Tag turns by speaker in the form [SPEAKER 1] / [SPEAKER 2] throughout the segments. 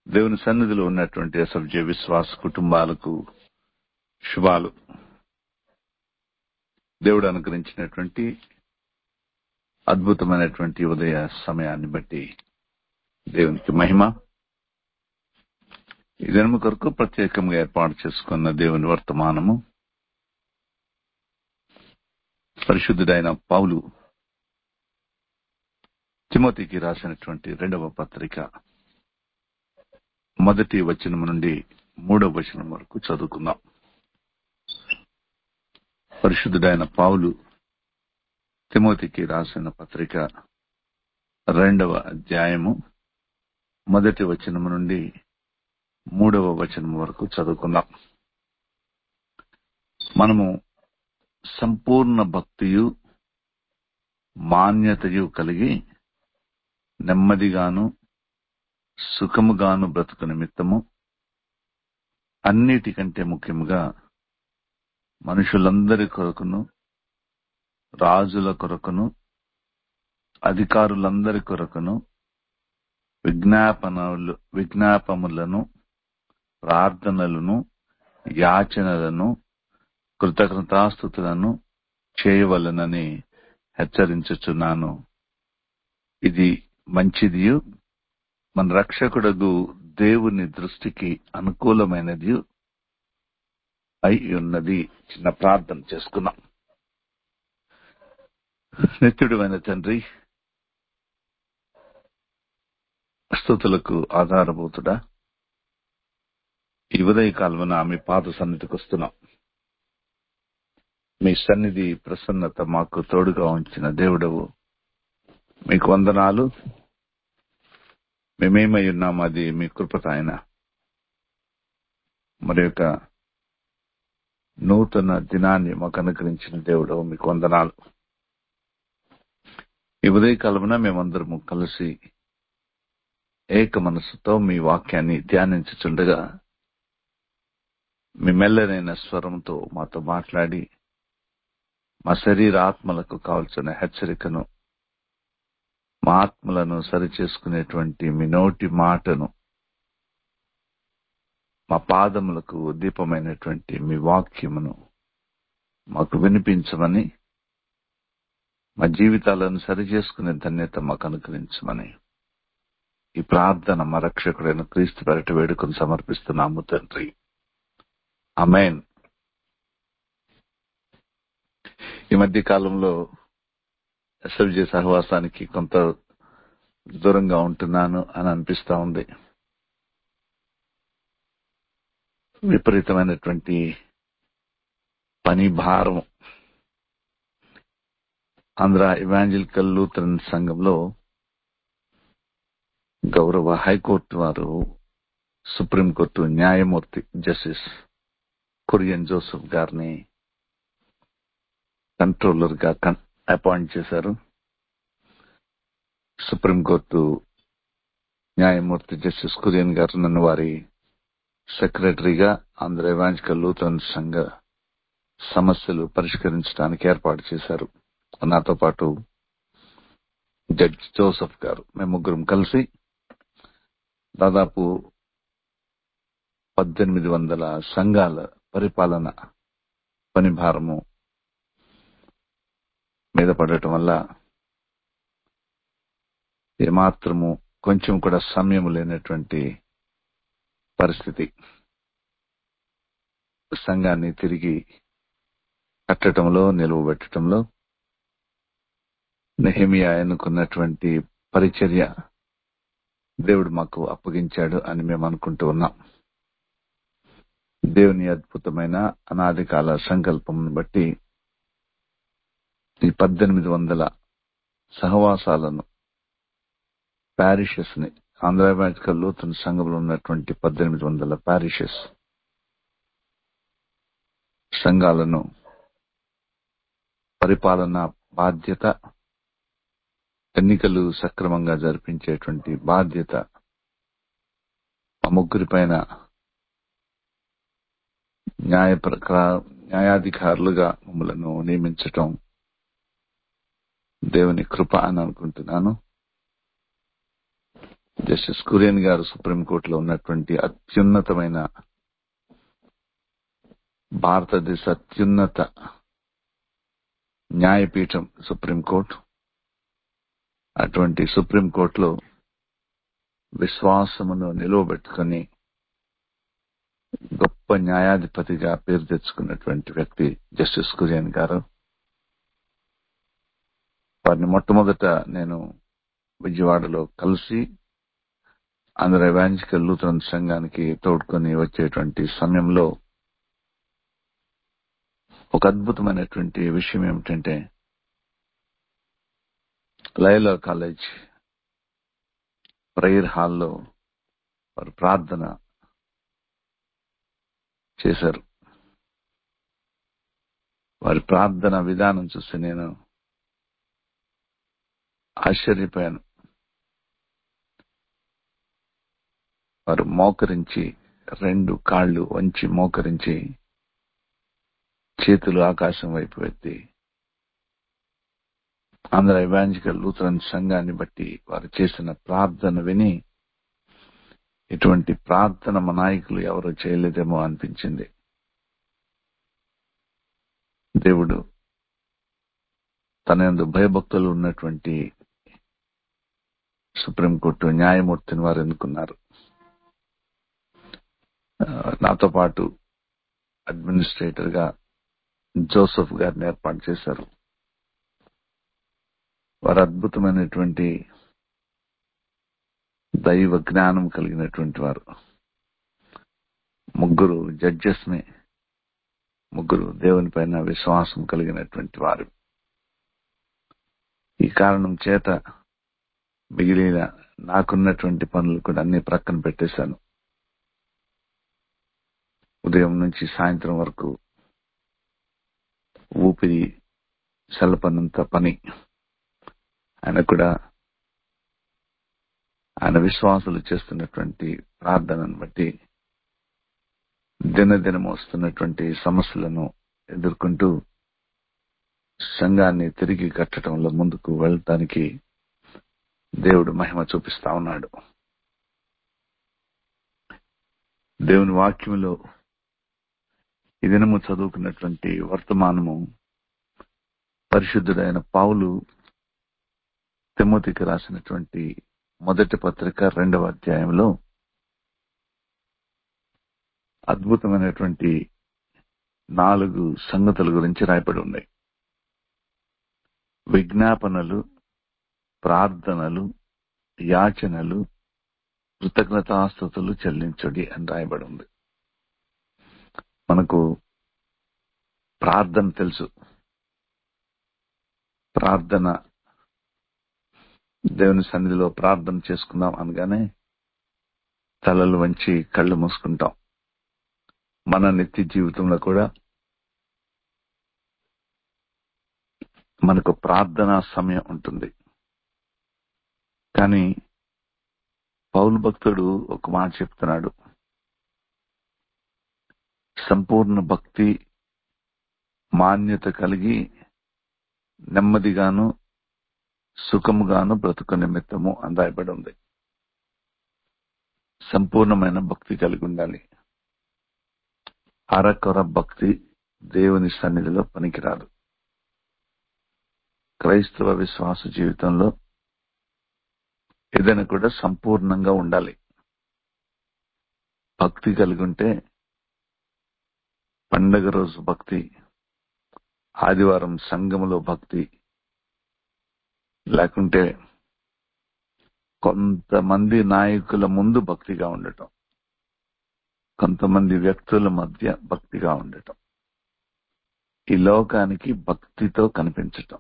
[SPEAKER 1] దేవుని సన్నిధిలో ఉన్నటువంటి ఎస్ఎఫ్జే విశ్వాస కుటుంబాలకు శుభాలు దేవుడు అనుగ్రహించినటువంటి అద్భుతమైనటువంటి ఉదయ సమయాన్ని బట్టి దేవునికి మహిమ ఈ దినము కొరకు ప్రత్యేకంగా ఏర్పాటు చేసుకున్న దేవుని వర్తమానము పరిశుద్ధుడైన పౌలు తిమోతికి రాసినటువంటి రెండవ పత్రిక మొదటి వచనం నుండి మూడవ వచనం వరకు చదువుకుందాం పరిశుద్ధుడైన పౌలు తిమోతికి రాసిన పత్రిక రెండవ అధ్యాయము మొదటి వచనం నుండి మూడవ వచనం వరకు చదువుకుందాం మనము సంపూర్ణ భక్తియు మాన్యతయు కలిగి నెమ్మదిగాను సుఖముగాను బ్రతుకు నిమిత్తము అన్నిటికంటే ముఖ్యముగా మనుషులందరి కొరకును రాజుల కొరకును అధికారులందరి కొరకును విజ్ఞాపనలు విజ్ఞాపములను ప్రార్థనలను యాచనలను కృతజ్ఞతాస్థుతులను చేయవలనని హెచ్చరించుచున్నాను ఇది మంచిదియు మన రక్షకుడగు దేవుని దృష్టికి అనుకూలమైనది అయి ఉన్నది చిన్న ప్రార్థన చేసుకున్నాం నిత్యుడమైన తండ్రి స్థుతులకు ఆధారభూతుడా ఈ ఉదయ కాలమున మీ పాద సన్నిధికి వస్తున్నాం మీ సన్నిధి ప్రసన్నత మాకు తోడుగా ఉంచిన దేవుడవు మీకు వందనాలు మేమేమై ఉన్నాం అది మీ కృపత ఆయన మరి యొక్క నూతన దినాన్ని మాకు అనుగ్రహించిన దేవుడు మీకు వందనాలు ఈ ఉదయకాలమున మేమందరము కలిసి ఏక మనసుతో మీ వాక్యాన్ని ధ్యానించుచుండగా మీ మెల్లనైన స్వరంతో మాతో మాట్లాడి మా శరీర ఆత్మలకు కావలసిన హెచ్చరికను మా ఆత్మలను సరిచేసుకునేటువంటి మీ నోటి మాటను మా పాదములకు దీపమైనటువంటి మీ వాక్యమును మాకు వినిపించమని మా జీవితాలను సరిచేసుకునే ధన్యత మాకు అనుగ్రహించమని ఈ ప్రార్థన మా రక్షకుడైన క్రీస్తు పెరట వేడుకను సమర్పిస్తున్నాము తండ్రి అమేన్ ఈ మధ్య కాలంలో ఎస్ఎఫ్జే సహవాసానికి కొంత దూరంగా ఉంటున్నాను అని అనిపిస్తా ఉంది విపరీతమైనటువంటి పని భారం ఆంధ్ర ఇవాంజలికల్ లూథరన్ సంఘంలో గౌరవ హైకోర్టు వారు సుప్రీంకోర్టు న్యాయమూర్తి జస్టిస్ కురియన్ జోసెఫ్ గారిని కంట్రోలర్ గా అపాయింట్ చేశారు సుప్రీంకోర్టు న్యాయమూర్తి జస్టిస్ కురియన్ గారు నన్ను వారి సెక్రటరీగా ఆంధ్ర ఎవాంజికల్ లూథరన్ సంఘ సమస్యలు పరిష్కరించడానికి ఏర్పాటు చేశారు నాతో పాటు జడ్జ్ జోసెఫ్ గారు మేము ముగ్గురం కలిసి దాదాపు పద్దెనిమిది వందల సంఘాల పరిపాలన పని భారము మీద పడటం వల్ల ఏమాత్రము కొంచెం కూడా సమయం లేనటువంటి పరిస్థితి సంఘాన్ని తిరిగి కట్టడంలో నిలువబెట్టడంలో నెహిమియా ఎన్నుకున్నటువంటి పరిచర్య దేవుడు మాకు అప్పగించాడు అని మేము అనుకుంటూ ఉన్నాం దేవుని అద్భుతమైన అనాది కాల సంకల్పం బట్టి ఈ పద్దెనిమిది వందల సహవాసాలను ప్యారిషెస్ ని ఆంధ్ర లూతన్ సంఘంలో ఉన్నటువంటి పద్దెనిమిది వందల ప్యారిషెస్ సంఘాలను పరిపాలన బాధ్యత ఎన్నికలు సక్రమంగా జరిపించేటువంటి బాధ్యత మా ముగ్గురి పైన న్యాయ న్యాయాధికారులుగా మమ్మలను నియమించటం దేవుని కృప అని అనుకుంటున్నాను జస్టిస్ కురియన్ గారు సుప్రీంకోర్టులో ఉన్నటువంటి అత్యున్నతమైన భారతదేశ అత్యున్నత న్యాయపీఠం సుప్రీంకోర్టు అటువంటి సుప్రీంకోర్టులో విశ్వాసమును నిలువబెట్టుకుని గొప్ప న్యాయాధిపతిగా పేరు తెచ్చుకున్నటువంటి వ్యక్తి జస్టిస్ కురియన్ గారు వారిని మొట్టమొదట నేను విజయవాడలో కలిసి అందరు ఎవాంజికల్ లూథరన్ సంఘానికి తోడుకొని వచ్చేటువంటి సమయంలో ఒక అద్భుతమైనటువంటి విషయం ఏమిటంటే లైలా కాలేజ్ ప్రేయర్ హాల్లో వారు ప్రార్థన చేశారు వారి ప్రార్థన విధానం చూసి నేను ఆశ్చర్యపోయాను వారు మోకరించి రెండు కాళ్ళు వంచి మోకరించి చేతులు ఆకాశం వైపు ఎత్తి ఆంధ్ర ఎవాంజికల్ లూథరన్ సంఘాన్ని బట్టి వారు చేసిన ప్రార్థన విని ఇటువంటి ప్రార్థన మా నాయకులు ఎవరు చేయలేదేమో అనిపించింది దేవుడు తన ఎందు భయభక్తులు ఉన్నటువంటి సుప్రీంకోర్టు న్యాయమూర్తిని వారు ఎన్నుకున్నారు నాతో పాటు అడ్మినిస్ట్రేటర్ గా జోసెఫ్ గారిని ఏర్పాటు చేశారు వారు అద్భుతమైనటువంటి దైవ జ్ఞానం కలిగినటువంటి వారు ముగ్గురు జడ్జెస్ ని ముగ్గురు దేవుని పైన విశ్వాసం కలిగినటువంటి వారు ఈ కారణం చేత మిగిలిన నాకున్నటువంటి పనులు కూడా అన్ని ప్రక్కన పెట్టేశాను ఉదయం నుంచి సాయంత్రం వరకు ఊపిరి సెలపనంత పని ఆయన కూడా ఆయన విశ్వాసులు చేస్తున్నటువంటి ప్రార్థనను బట్టి దినదినం వస్తున్నటువంటి సమస్యలను ఎదుర్కొంటూ సంఘాన్ని తిరిగి కట్టడంలో ముందుకు వెళ్ళటానికి దేవుడు మహిమ చూపిస్తా ఉన్నాడు దేవుని వాక్యములో ఈ దినము చదువుకున్నటువంటి వర్తమానము పరిశుద్ధుడైన పావులు తిమ్మతికి రాసినటువంటి మొదటి పత్రిక రెండవ అధ్యాయంలో అద్భుతమైనటువంటి నాలుగు సంగతుల గురించి రాయబడి ఉన్నాయి విజ్ఞాపనలు ప్రార్థనలు యాచనలు కృతజ్ఞతాస్తుతులు చెల్లించుడి అని రాయబడి ఉంది మనకు ప్రార్థన తెలుసు ప్రార్థన దేవుని సన్నిధిలో ప్రార్థన చేసుకుందాం అనగానే తలలు వంచి కళ్ళు మూసుకుంటాం మన నిత్య జీవితంలో కూడా మనకు ప్రార్థనా సమయం ఉంటుంది కానీ పౌలు భక్తుడు ఒక మాట చెప్తున్నాడు సంపూర్ణ భక్తి మాన్యత కలిగి నెమ్మదిగాను సుఖముగాను బ్రతుకు నిమిత్తము అని రాయబడి ఉంది సంపూర్ణమైన భక్తి కలిగి ఉండాలి అరకొర భక్తి దేవుని సన్నిధిలో పనికిరాదు క్రైస్తవ విశ్వాస జీవితంలో ఏదైనా కూడా సంపూర్ణంగా ఉండాలి భక్తి కలిగి ఉంటే పండగ రోజు భక్తి ఆదివారం సంఘములో భక్తి లేకుంటే కొంతమంది నాయకుల ముందు భక్తిగా ఉండటం కొంతమంది వ్యక్తుల మధ్య భక్తిగా ఉండటం ఈ లోకానికి భక్తితో కనిపించటం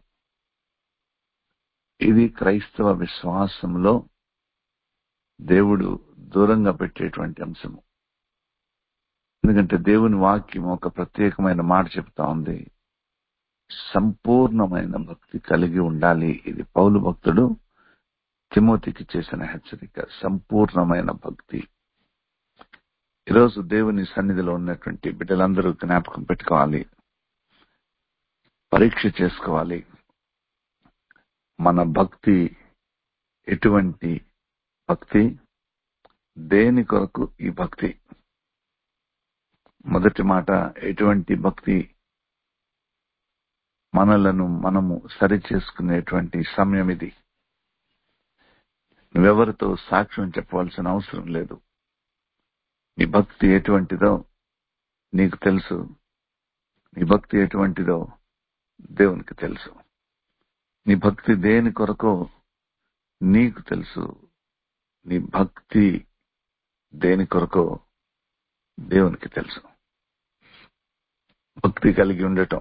[SPEAKER 1] ఇది క్రైస్తవ విశ్వాసంలో దేవుడు దూరంగా పెట్టేటువంటి అంశము ఎందుకంటే దేవుని వాక్యం ఒక ప్రత్యేకమైన మాట చెప్తా ఉంది సంపూర్ణమైన భక్తి కలిగి ఉండాలి ఇది పౌలు భక్తుడు తిమోతికి చేసిన హెచ్చరిక సంపూర్ణమైన భక్తి ఈరోజు దేవుని సన్నిధిలో ఉన్నటువంటి బిడ్డలందరూ జ్ఞాపకం పెట్టుకోవాలి పరీక్ష చేసుకోవాలి మన భక్తి ఎటువంటి భక్తి దేని కొరకు ఈ భక్తి మొదటి మాట ఎటువంటి భక్తి మనలను మనము సరి చేసుకునేటువంటి సమయం ఇది నువ్వెవరితో సాక్ష్యం చెప్పవలసిన అవసరం లేదు నీ భక్తి ఎటువంటిదో నీకు తెలుసు నీ భక్తి ఎటువంటిదో దేవునికి తెలుసు నీ భక్తి దేని కొరకో నీకు తెలుసు నీ భక్తి దేని కొరకో దేవునికి తెలుసు భక్తి కలిగి ఉండటం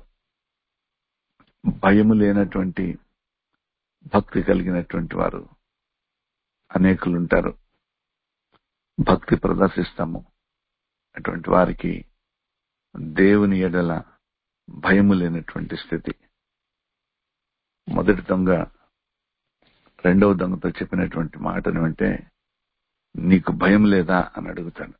[SPEAKER 1] భయము లేనటువంటి భక్తి కలిగినటువంటి వారు అనేకులు ఉంటారు భక్తి ప్రదర్శిస్తాము అటువంటి వారికి దేవుని ఎడల భయము లేనటువంటి స్థితి మొదటి దొంగ రెండవ దొంగతో చెప్పినటువంటి మాటను అంటే నీకు భయం లేదా అని అడుగుతాడు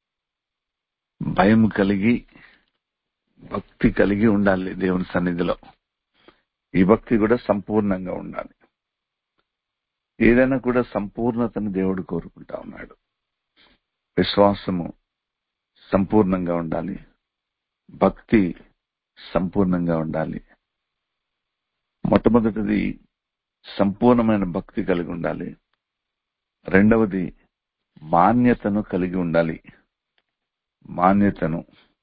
[SPEAKER 1] భయం కలిగి భక్తి కలిగి ఉండాలి దేవుని సన్నిధిలో ఈ భక్తి కూడా సంపూర్ణంగా ఉండాలి ఏదైనా కూడా సంపూర్ణతను దేవుడు కోరుకుంటా ఉన్నాడు విశ్వాసము సంపూర్ణంగా ఉండాలి భక్తి సంపూర్ణంగా ఉండాలి మొట్టమొదటిది సంపూర్ణమైన భక్తి కలిగి ఉండాలి రెండవది మాన్యతను కలిగి ఉండాలి మాన్యతను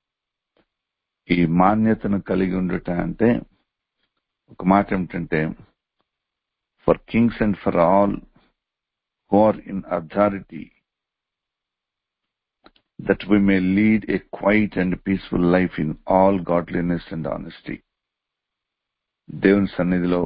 [SPEAKER 1] ఈ మాన్యతను కలిగి ఉండుట అంటే ఒక మాట ఏమిటంటే for kings and for all who are in authority that we may lead a quiet and peaceful life in all godliness and honesty. దేవుని సన్నిధిలో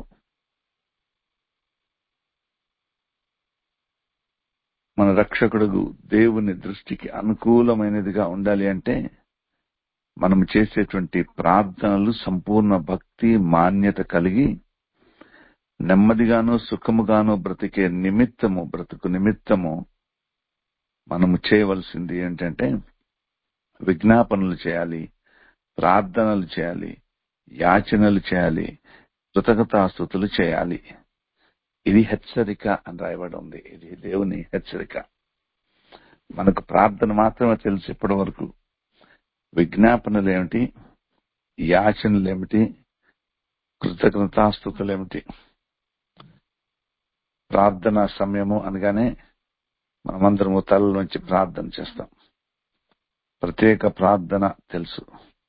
[SPEAKER 1] మన రక్షకుడు దేవుని దృష్టికి అనుకూలమైనదిగా ఉండాలి అంటే మనం చేసేటువంటి ప్రార్థనలు సంపూర్ణ భక్తి మాన్యత కలిగి నెమ్మదిగాను సుఖముగాను బ్రతికే నిమిత్తము బ్రతుకు నిమిత్తము మనము చేయవలసింది ఏంటంటే విజ్ఞాపనలు చేయాలి ప్రార్థనలు చేయాలి యాచనలు చేయాలి కృతజ్ఞతాస్థుతులు చేయాలి ఇది హెచ్చరిక అని రాయబడి ఉంది ఇది దేవుని హెచ్చరిక మనకు ప్రార్థన మాత్రమే తెలుసు ఇప్పటి వరకు విజ్ఞాపనలు ఏమిటి యాచనలు ఏమిటి కృతజ్ఞతాస్థుతులు ఏమిటి ప్రార్థన సమయము అనగానే మనమందరము తల నుంచి ప్రార్థన చేస్తాం ప్రత్యేక ప్రార్థన తెలుసు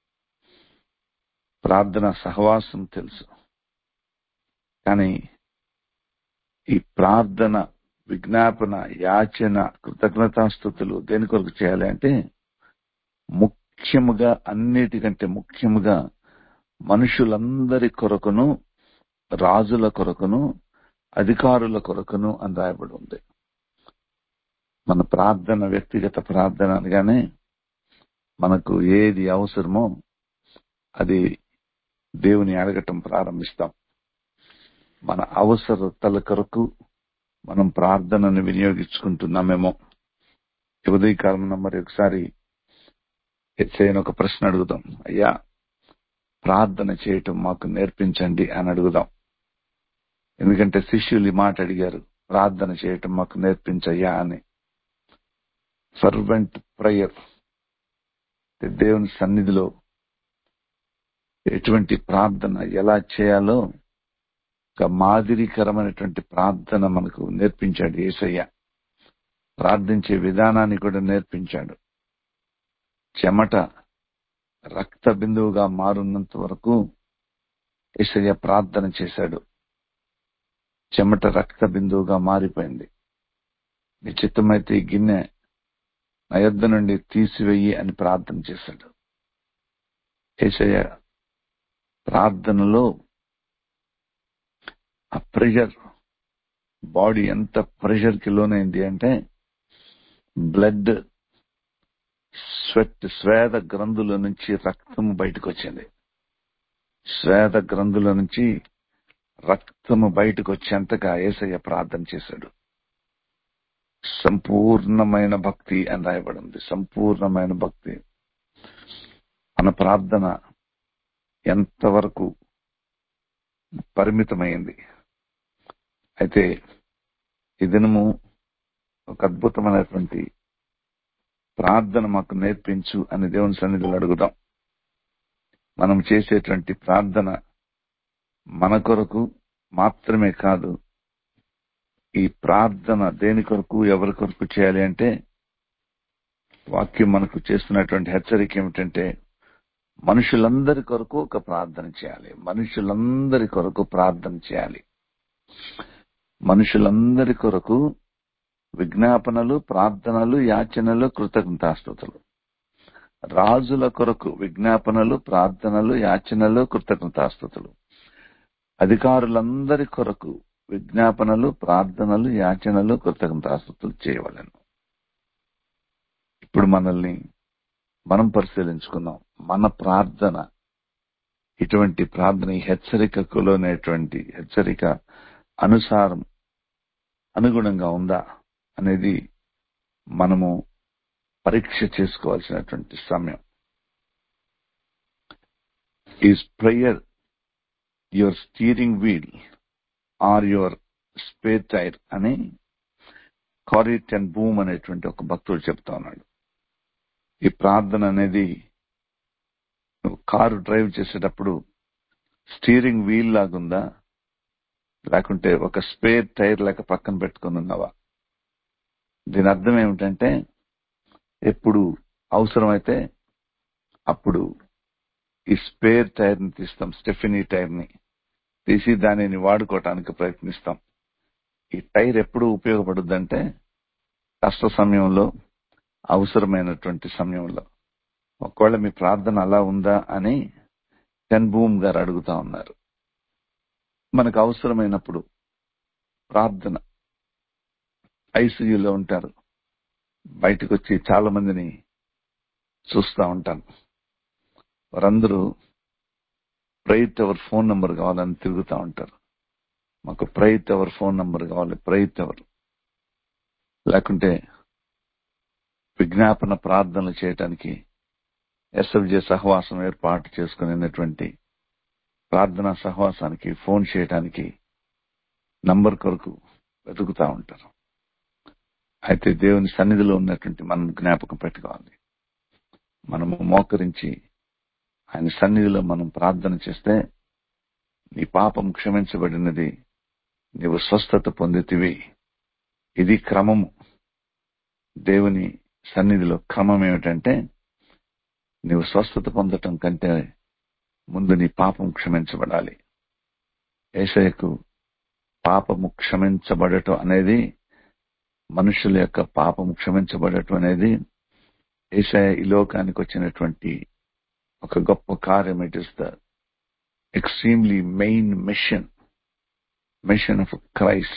[SPEAKER 1] ప్రార్థన సహవాసం తెలుసు కానీ ఈ ప్రార్థన విజ్ఞాపన యాచన కృతజ్ఞతాస్థుతులు దేని కొరకు చేయాలి అంటే ముఖ్యముగా అన్నిటికంటే ముఖ్యముగా మనుషులందరి కొరకును రాజుల కొరకును అధికారుల కొరకును అని రాయబడి ఉంది మన ప్రార్థన వ్యక్తిగత ప్రార్థన అనగానే మనకు ఏది అవసరమో అది దేవుని అడగటం ప్రారంభిస్తాం మన అవసరతల కొరకు మనం ప్రార్థనను వినియోగించుకుంటున్నామేమో ఉదయకాలం మరి ఒకసారి హెచ్చైన ఒక ప్రశ్న అడుగుదాం అయ్యా ప్రార్థన చేయటం మాకు నేర్పించండి అని అడుగుదాం ఎందుకంటే శిష్యులు ఈ మాట అడిగారు ప్రార్థన చేయటం మాకు నేర్పించయ్యా అని ఫర్వెంట్ ప్రేయర్ దేవుని సన్నిధిలో ఎటువంటి ప్రార్థన ఎలా చేయాలో ఒక మాదిరికరమైనటువంటి ప్రార్థన మనకు నేర్పించాడు ఏసయ్య ప్రార్థించే విధానాన్ని కూడా నేర్పించాడు చెమట రక్త బిందువుగా మారున్నంత వరకు ఏసయ్య ప్రార్థన చేశాడు చెమట రక్త బిందువుగా మారిపోయింది నీ చిత్తమైతే ఈ గిన్నె నా యొద్ద నుండి తీసివేయి అని ప్రార్థన చేశాడు ఏసయ్య ప్రార్థనలో ఆ ప్రెషర్ బాడీ ఎంత ప్రెషర్ కి లోనైంది అంటే బ్లడ్ స్వెట్ స్వేద గ్రంథుల నుంచి రక్తము బయటకు వచ్చింది స్వేద గ్రంథుల నుంచి రక్తము బయటకు వచ్చేంతగా ఏసయ్య ప్రార్థన చేశాడు సంపూర్ణమైన భక్తి అని రాయబడింది సంపూర్ణమైన భక్తి మన ప్రార్థన ఎంతవరకు పరిమితమైంది అయితే ఈ దినము ఒక అద్భుతమైనటువంటి ప్రార్థన మాకు నేర్పించు అని దేవుని సన్నిధిలో అడుగుదాం మనం చేసేటువంటి ప్రార్థన మన కొరకు మాత్రమే కాదు ఈ ప్రార్థన దేని కొరకు ఎవరి కొరకు చేయాలి అంటే వాక్యం మనకు చేస్తున్నటువంటి హెచ్చరిక ఏమిటంటే మనుషులందరి కొరకు ఒక ప్రార్థన చేయాలి మనుషులందరి కొరకు ప్రార్థన చేయాలి మనుషులందరి కొరకు విజ్ఞాపనలు ప్రార్థనలు యాచనలు కృతజ్ఞతాస్తుతులు రాజుల కొరకు విజ్ఞాపనలు ప్రార్థనలు యాచనలు కృతజ్ఞతాస్తుతులు అధికారులందరి కొరకు విజ్ఞాపనలు ప్రార్థనలు యాచనలు కృతజ్ఞతాస్తుతులు చేయవలను ఇప్పుడు మనల్ని మనం పరిశీలించుకుందాం మన ప్రార్థన ఇటువంటి ప్రార్థన ఈ హెచ్చరికలోనేటువంటి హెచ్చరిక అనుసారం అనుగుణంగా ఉందా అనేది మనము పరీక్ష చేసుకోవాల్సినటువంటి సమయం is prayer your steering wheel or your spare tyre అని కారిట్ అండ్ బూమ్ అనేటువంటి ఒక భక్తుడు చెప్తా ఉన్నాడు ఈ ప్రార్థన అనేది నువ్వు కారు డ్రైవ్ చేసేటప్పుడు స్టీరింగ్ వీల్ లాగుందా లేకుంటే ఒక స్పేర్ టైర్ లేక పక్కన పెట్టుకుని ఉన్నావా దీని అర్థం ఏమిటంటే ఎప్పుడు అవసరమైతే అప్పుడు ఈ స్పేర్ టైర్ ని తీస్తాం స్టెఫినీ టైర్ ని తీసి దానిని వాడుకోవటానికి ప్రయత్నిస్తాం ఈ టైర్ ఎప్పుడు ఉపయోగపడుద్దంటే కష్ట సమయంలో అవసరమైనటువంటి సమయంలో ఒకవేళ మీ ప్రార్థన అలా ఉందా అని టెన్ భూమ్ గారు అడుగుతా ఉన్నారు మనకు అవసరమైనప్పుడు ప్రార్థన ఐసీయూలో ఉంటారు బయటకు వచ్చి చాలా మందిని చూస్తూ ఉంటాను వారందరూ ప్రైట్ అవర్ ఫోన్ నంబర్ కావాలని తిరుగుతూ ఉంటారు మాకు ప్రైట్ అవర్ ఫోన్ నంబర్ కావాలి ప్రైట్ అవర్ లేకుంటే విజ్ఞాపన ప్రార్థనలు చేయటానికి ఎస్ఎఫ్జే సహవాసం ఏర్పాటు చేసుకునేటువంటి ప్రార్థనా సహవాసానికి ఫోన్ చేయడానికి నంబర్ కొరకు వెతుకుతా ఉంటారు అయితే దేవుని సన్నిధిలో ఉన్నటువంటి మనం జ్ఞాపకం పెట్టుకోవాలి మనము మోకరించి ఆయన సన్నిధిలో మనం ప్రార్థన చేస్తే నీ పాపం క్షమించబడినది నీవు స్వస్థత పొందితివి ఇది క్రమము దేవుని సన్నిధిలో క్రమం ఏమిటంటే నీవు స్వస్థత పొందటం కంటే ముందు నీ పాపం క్షమించబడాలి ఏషయకు పాపము క్షమించబడటం అనేది మనుషుల యొక్క పాపం క్షమించబడటం అనేది ఏషయ ఈ లోకానికి వచ్చినటువంటి ఒక గొప్ప కార్యం it is the extremely main mission mission of Christ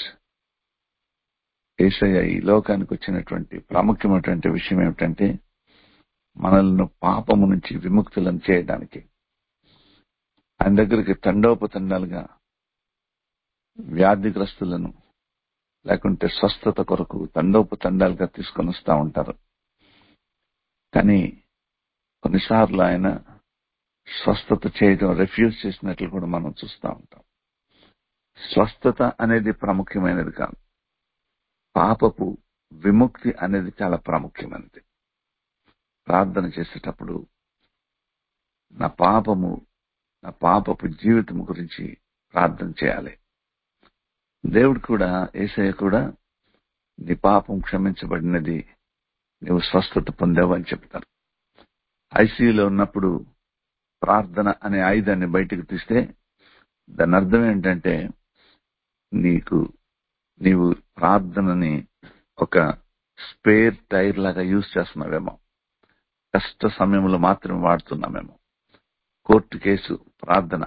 [SPEAKER 1] ఏషయ ఈ లోకానికి వచ్చినటువంటి ప్రాముఖ్యమైనటువంటి విషయం ఏమిటంటే మనల్ని పాపము నుంచి విముక్తులను చేయడానికి ఆయన దగ్గరికి తండోపతండాలుగా వ్యాధిగ్రస్తులను లేకుంటే స్వస్థత కొరకు తండోపతండాలుగా తీసుకొని వస్తూ ఉంటారు కానీ కొన్నిసార్లు ఆయన స్వస్థత చేయడం రిఫ్యూజ్ చేసినట్లు కూడా మనం చూస్తూ ఉంటాం స్వస్థత అనేది ప్రాముఖ్యమైనది కాదు పాపపు విముక్తి అనేది చాలా ప్రాముఖ్యమైనది ప్రార్థన చేసేటప్పుడు నా పాపము నా పాపపు జీవితం గురించి ప్రార్థన చేయాలి దేవుడు కూడా ఏసయ్య కూడా నీ పాపం క్షమించబడినది నీవు స్వస్థత పొందావు అని చెప్తారు ఐసీయూలో ఉన్నప్పుడు ప్రార్థన అనే ఆయుధాన్ని బయటకు తీస్తే దాని అర్థం ఏంటంటే నీకు నీవు ప్రార్థనని ఒక స్పేర్ టైర్ లాగా యూజ్ చేస్తున్నావేమో కష్ట సమయంలో మాత్రమే వాడుతున్నామేమో కోర్టు కేసు ప్రార్థన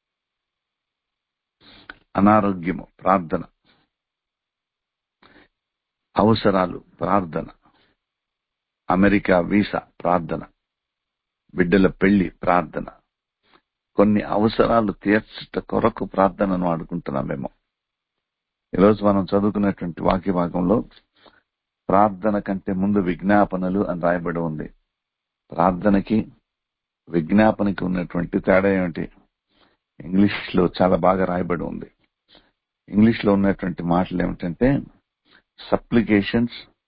[SPEAKER 1] అనారోగ్యము ప్రార్థన అవసరాలు ప్రార్థన అమెరికా వీసా ప్రార్థన బిడ్డల పెళ్లి ప్రార్థన కొన్ని అవసరాలు తీర్చట కొరకు ప్రార్థనను వాడుకుంటున్నామేమో ఈరోజు మనం చదువుకున్నటువంటి వాక్య భాగంలో ప్రార్థన కంటే ముందు విజ్ఞాపనలు అని రాయబడి ఉంది ప్రార్థనకి విజ్ఞాపనకి ఉన్నటువంటి తేడా ఏమిటి ఇంగ్లీష్ లో చాలా బాగా రాయబడి ఉంది ఇంగ్లీష్ లో ఉన్నటువంటి మాటలు ఏమిటంటే supplications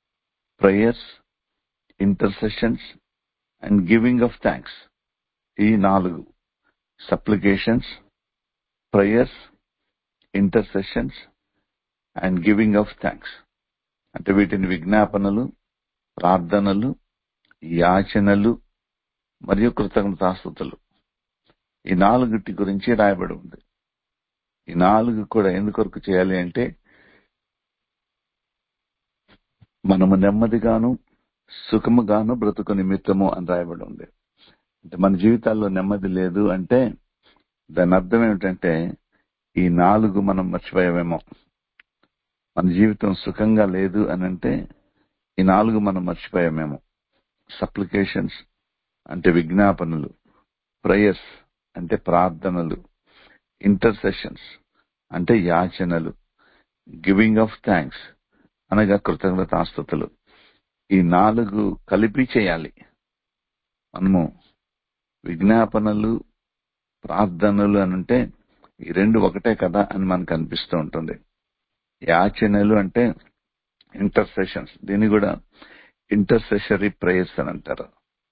[SPEAKER 1] prayers intercessions and giving of thanks ఈ నాలుగు supplications prayers intercessions and giving of thanks అంటే వీటిని విజ్ఞాపనలు ప్రార్థనలు యాచనలు మరియు కృతజ్ఞతాస్తుతులు ఈ నాలుగుటి గురించి రాయబడి ఉంది ఈ నాలుగు కూడా ఎందుకొరకు చేయాలి అంటే మనము నెమ్మదిగాను సుఖముగాను బ్రతుకు నిమిత్తము అని రాయబడి ఉంది అంటే మన జీవితాల్లో నెమ్మది లేదు అంటే దాని అర్థం ఏమిటంటే ఈ నాలుగు మనం మర్చిపోయామేమో మన జీవితం సుఖంగా లేదు అని అంటే ఈ నాలుగు మనం మర్చిపోయామేమో సప్లికేషన్స్ అంటే విజ్ఞాపనలు ప్రేయర్స్ అంటే ప్రార్థనలు ఇంటర్సెషన్స్ అంటే యాచనలు గివింగ్ ఆఫ్ థ్యాంక్స్ అనగా కృతజ్ఞతాస్తుతులు ఈ నాలుగు కలిపి చేయాలి మనము విజ్ఞాపనలు ప్రార్థనలు అని అంటే ఈ రెండు ఒకటే కదా అని మనకు అనిపిస్తూ ఉంటుంది యాచనలు అంటే ఇంటర్సెషన్స్ దీన్ని కూడా ఇంటర్సెషరీ ప్రేయర్స్ అని అంటారు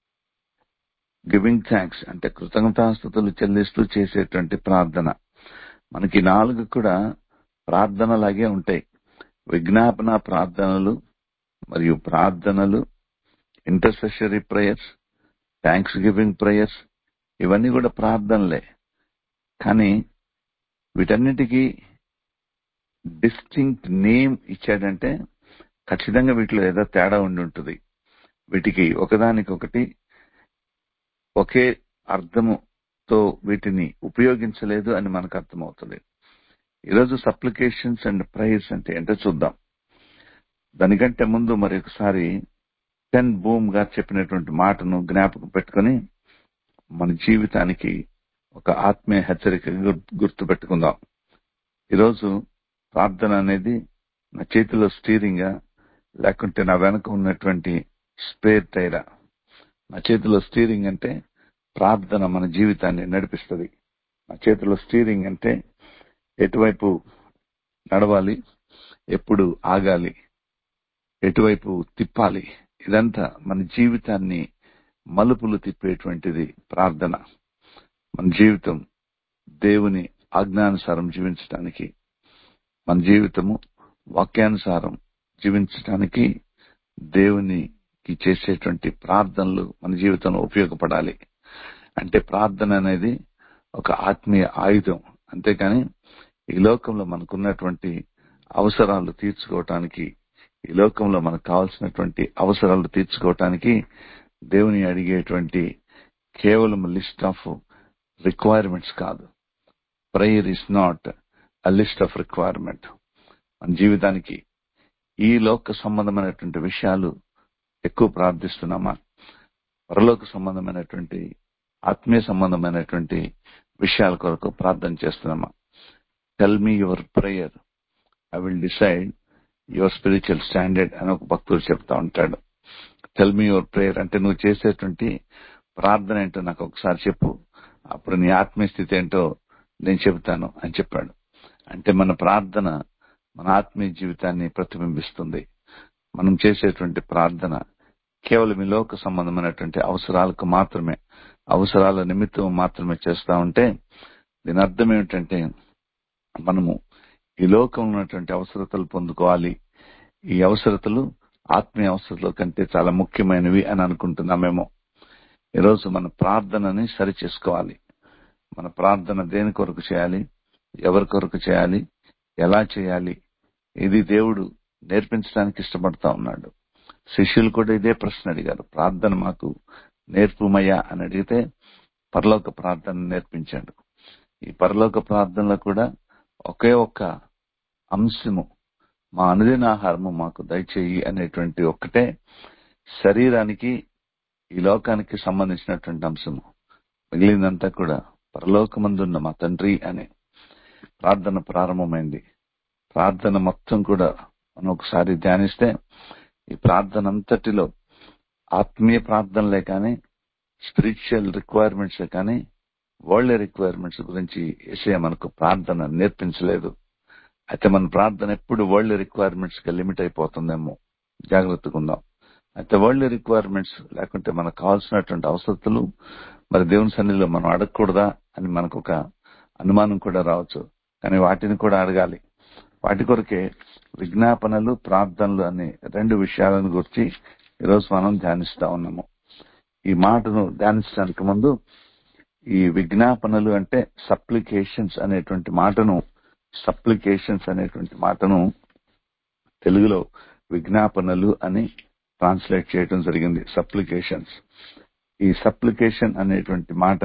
[SPEAKER 1] గివింగ్ థ్యాంక్స్ అంటే కృతజ్ఞతాస్తుతులు చెల్లిస్తూ చేసేటువంటి ప్రార్థన మనకి నాలుగు కూడా ప్రార్థనలాగే ఉంటాయి విజ్ఞాపన ప్రార్థనలు మరియు ప్రార్థనలు intercessory prayers thanks giving prayers ఇవన్నీ కూడా ప్రార్థనలే కానీ వీటన్నిటికీ డిస్టింక్ట్ నేమ్ ఇచ్చాడంటే ఖచ్చితంగా వీటిలో ఏదో తేడా ఉండి ఉంటుంది వీటికి ఒకదానికొకటి ఒకే అర్థముతో వీటిని ఉపయోగించలేదు అని మనకు అర్థమవుతుంది ఈరోజు సప్లికేషన్స్ అండ్ ప్రైజ్ అంటే ఏంటో చూద్దాం దానికంటే ముందు మరి ఒకసారి టెన్ బూమ్ గారు చెప్పినటువంటి మాటను జ్ఞాపకం పెట్టుకుని మన జీవితానికి ఒక ఆత్మీయ హెచ్చరిక గుర్తు పెట్టుకుందాం ఈరోజు ప్రార్థన అనేది నా చేతిలో స్టీరింగా లేకుంటే నా వెనక ఉన్నటువంటి స్పేర్ టైరా నా చేతిలో స్టీరింగ్ అంటే ప్రార్థన మన జీవితాన్ని నడిపిస్తుంది నా చేతిలో స్టీరింగ్ అంటే ఎటువైపు నడవాలి ఎప్పుడు ఆగాలి ఎటువైపు తిప్పాలి ఇదంతా మన జీవితాన్ని మలుపులు తిప్పేటువంటిది ప్రార్థన మన జీవితం దేవుని ఆజ్ఞానుసారం జీవించడానికి మన జీవితము వాక్యానుసారం జీవించడానికి దేవునికి చేసేటువంటి ప్రార్థనలు మన జీవితంలో ఉపయోగపడాలి అంటే ప్రార్థన అనేది ఒక ఆత్మీయ ఆయుధం అంతేకాని ఈ లోకంలో మనకున్నటువంటి అవసరాలు తీర్చుకోవటానికి ఈ లోకంలో మనకు కావాల్సినటువంటి అవసరాలు తీర్చుకోవటానికి దేవుని అడిగేటువంటి కేవలం లిస్ట్ ఆఫ్ రిక్వైర్మెంట్స్ కాదు prayer is not a list of requirement మన జీవితానికి ఈ లోక సంబంధమైనటువంటి విషయాలు ఎక్కువ ప్రార్థిస్తున్నామా పరలోక సంబంధమైనటువంటి ఆత్మీయ సంబంధమైనటువంటి విషయాల కొరకు ప్రార్థన చేస్తున్నామా tell me your prayer I will decide your spiritual standard అని ఒక భక్తుడు చెప్తా ఉంటాడు టెల్ మీ యువర్ ప్రేయర్ అంటే నువ్వు చేసేటువంటి ప్రార్థన ఏంటో నాకు ఒకసారి చెప్పు అప్పుడు నీ ఆత్మీయ స్థితి ఏంటో నేను చెబుతాను అని చెప్పాడు అంటే మన ప్రార్థన మన ఆత్మీయ జీవితాన్ని ప్రతిబింబిస్తుంది మనం చేసేటువంటి ప్రార్థన కేవలం ఈ లోక సంబంధమైనటువంటి అవసరాలకు మాత్రమే అవసరాల నిమిత్తం మాత్రమే చేస్తా ఉంటే దీని అర్థం ఏమిటంటే మనము ఈ లోకంలో ఉన్నటువంటి అవసరతలు పొందుకోవాలి ఈ అవసరతలు ఆత్మీయ అవసరతల కంటే చాలా ముఖ్యమైనవి అని అనుకుంటున్నామేమో ఈరోజు మన ప్రార్థనని సరి చేసుకోవాలి మన ప్రార్థన దేని కొరకు చేయాలి ఎవరి కొరకు చేయాలి ఎలా చేయాలి ఇది దేవుడు నేర్పించడానికి ఇష్టపడతా ఉన్నాడు శిష్యులు కూడా ఇదే ప్రశ్న అడిగారు ప్రార్థన మాకు నేర్పుమయ్యా అని అడిగితే పరలోక ప్రార్థన నేర్పించాడు ఈ పరలోక ప్రార్థనలో కూడా ఒకే ఒక్క అంశము మా అనుదిన ఆహారము మాకు దయచేయి అనేటువంటి ఒక్కటే శరీరానికి ఈ లోకానికి సంబంధించినటువంటి అంశము మిగిలిందంతా కూడా పరలోకమందున్న మా తండ్రి అనే ప్రార్థన ప్రారంభమైంది ప్రార్థన మొత్తం కూడా మనం ఒకసారి ధ్యానిస్తే ఈ ప్రార్థన అంతటిలో ఆత్మీయ ప్రార్థనలే కానీ స్పిరిచువల్ రిక్వైర్మెంట్స్ కానీ వరల్డ్ రిక్వైర్మెంట్స్ గురించి ఏసే మనకు ప్రార్థన నేర్పించలేదు అయితే మన ప్రార్థన ఎప్పుడు వరల్డ్ రిక్వైర్మెంట్స్ కి లిమిట్ అయిపోతుందేమో జాగ్రత్తగా ఉందాం అయితే వరల్డ్ రిక్వైర్మెంట్స్ లేకుంటే మనకు కావాల్సినటువంటి అవసరతలు మరి దేవుని సన్నిధిలో మనం అడగకూడదా అని మనకు ఒక అనుమానం కూడా రావచ్చు కానీ వాటిని కూడా అడగాలి వాటి కొరకే విజ్ఞాపనలు ప్రార్థనలు అనే రెండు విషయాలను గురించి ఈరోజు మనం ధ్యానిస్తా ఉన్నాము ఈ మాటను ధ్యానించడానికి ముందు ఈ విజ్ఞాపనలు అంటే సప్లికేషన్స్ అనేటువంటి మాటను సప్లికేషన్స్ అనేటువంటి మాటను తెలుగులో విజ్ఞాపనలు అని ట్రాన్స్లేట్ చేయడం జరిగింది సప్లికేషన్స్ ఈ సప్లికేషన్ అనేటువంటి మాట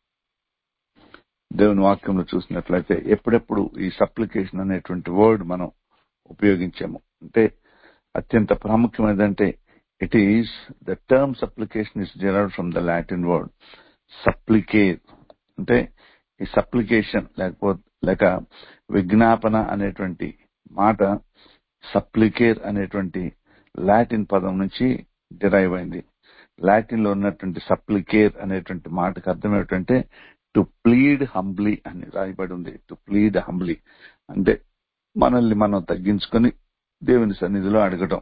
[SPEAKER 1] దేవుని వాక్యంలో చూసినట్లయితే ఎప్పుడెప్పుడు ఈ సప్లికేషన్ అనేటువంటి వర్డ్ మనం ఉపయోగించాము అంటే అత్యంత ప్రాముఖ్యమైనదంటే it is the term supplication is derived from the Latin word supplicare అంటే ఈ సప్లికేషన్ లేకపోతే లేక విజ్ఞాపన అనేటువంటి మాట సప్లికేర్ అనేటువంటి లాటిన్ పదం నుంచి డిరైవ్ అయింది లాటిన్ లో ఉన్నటువంటి సప్లికేర్ అనేటువంటి మాటకు అర్థం ఏమిటంటే టు ప్లీడ్ హంబ్లీ అని రాయబడి ఉంది టు ప్లీడ్ హంబ్లీ అంటే మనల్ని మనం తగ్గించుకొని దేవుని సన్నిధిలో అడగటం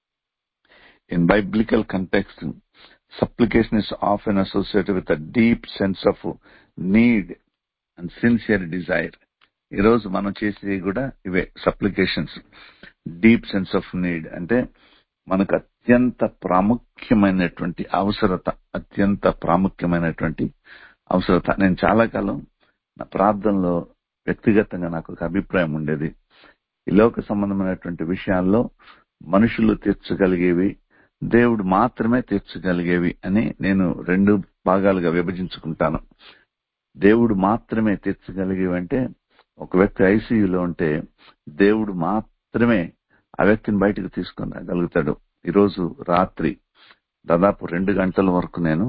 [SPEAKER 1] in biblical context supplication is often associated with a deep sense of need and sincere desire ఈ రోజు మనం చేసేవి కూడా ఇవే supplications deep sense of need అంటే మనకు అత్యంత ప్రాముఖ్యమైనటువంటి అవసరత అత్యంత ప్రాముఖ్యమైనటువంటి అవసరత నేను చాలా కాలం నా ప్రార్థనలో వ్యక్తిగతంగా నాకు ఒక అభిప్రాయం ఉండేది ఈ లోక సంబంధమైనటువంటి విషయాల్లో మనుషులు తీర్చగలిగేవి దేవుడు మాత్రమే తీర్చగలిగేవి అని నేను రెండు భాగాలుగా విభజించుకుంటాను దేవుడు మాత్రమే తీర్చగలిగేవి అంటే ఒక వ్యక్తి ఐసీయూలో ఉంటే దేవుడు మాత్రమే ఆ వ్యక్తిని బయటకు తీసుకుని రాగలుగుతాడు ఈరోజు రాత్రి దాదాపు రెండు గంటల వరకు నేను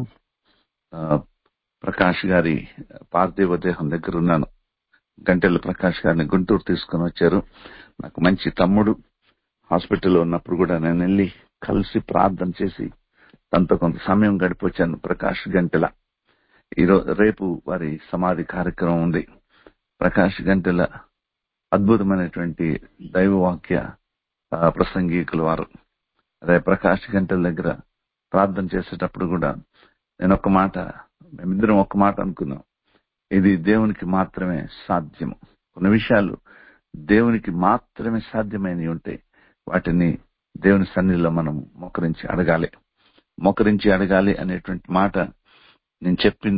[SPEAKER 1] ప్రకాష్ గారి పార్థివ దేహం దగ్గర ఉన్నాను గంటెల ప్రకాష్ గారిని గుంటూరు తీసుకుని వచ్చారు నాకు మంచి తమ్ముడు హాస్పిటల్లో ఉన్నప్పుడు కూడా నేను వెళ్ళి కలిసి ప్రార్థన చేసి తనతో కొంత సమయం గడిపొచ్చాను ప్రకాష్ గంటెల ఈరోజు రేపు వారి సమాధి కార్యక్రమం ఉంది ప్రకాష్ గంటెల అద్భుతమైనటువంటి దైవవాక్య ప్రసంగికులు వారు అదే ప్రకాష్ గంటల దగ్గర ప్రార్థన చేసేటప్పుడు కూడా నేను ఒక మాట మేమిద్దరం ఒక మాట అనుకున్నాం ఇది దేవునికి మాత్రమే సాధ్యము కొన్ని విషయాలు దేవునికి మాత్రమే సాధ్యమైనవి ఉంటే వాటిని దేవుని సన్నిధిలో మనం మొకరించి అడగాలి మొకరించి అడగాలి అనేటువంటి మాట నేను చెప్పిన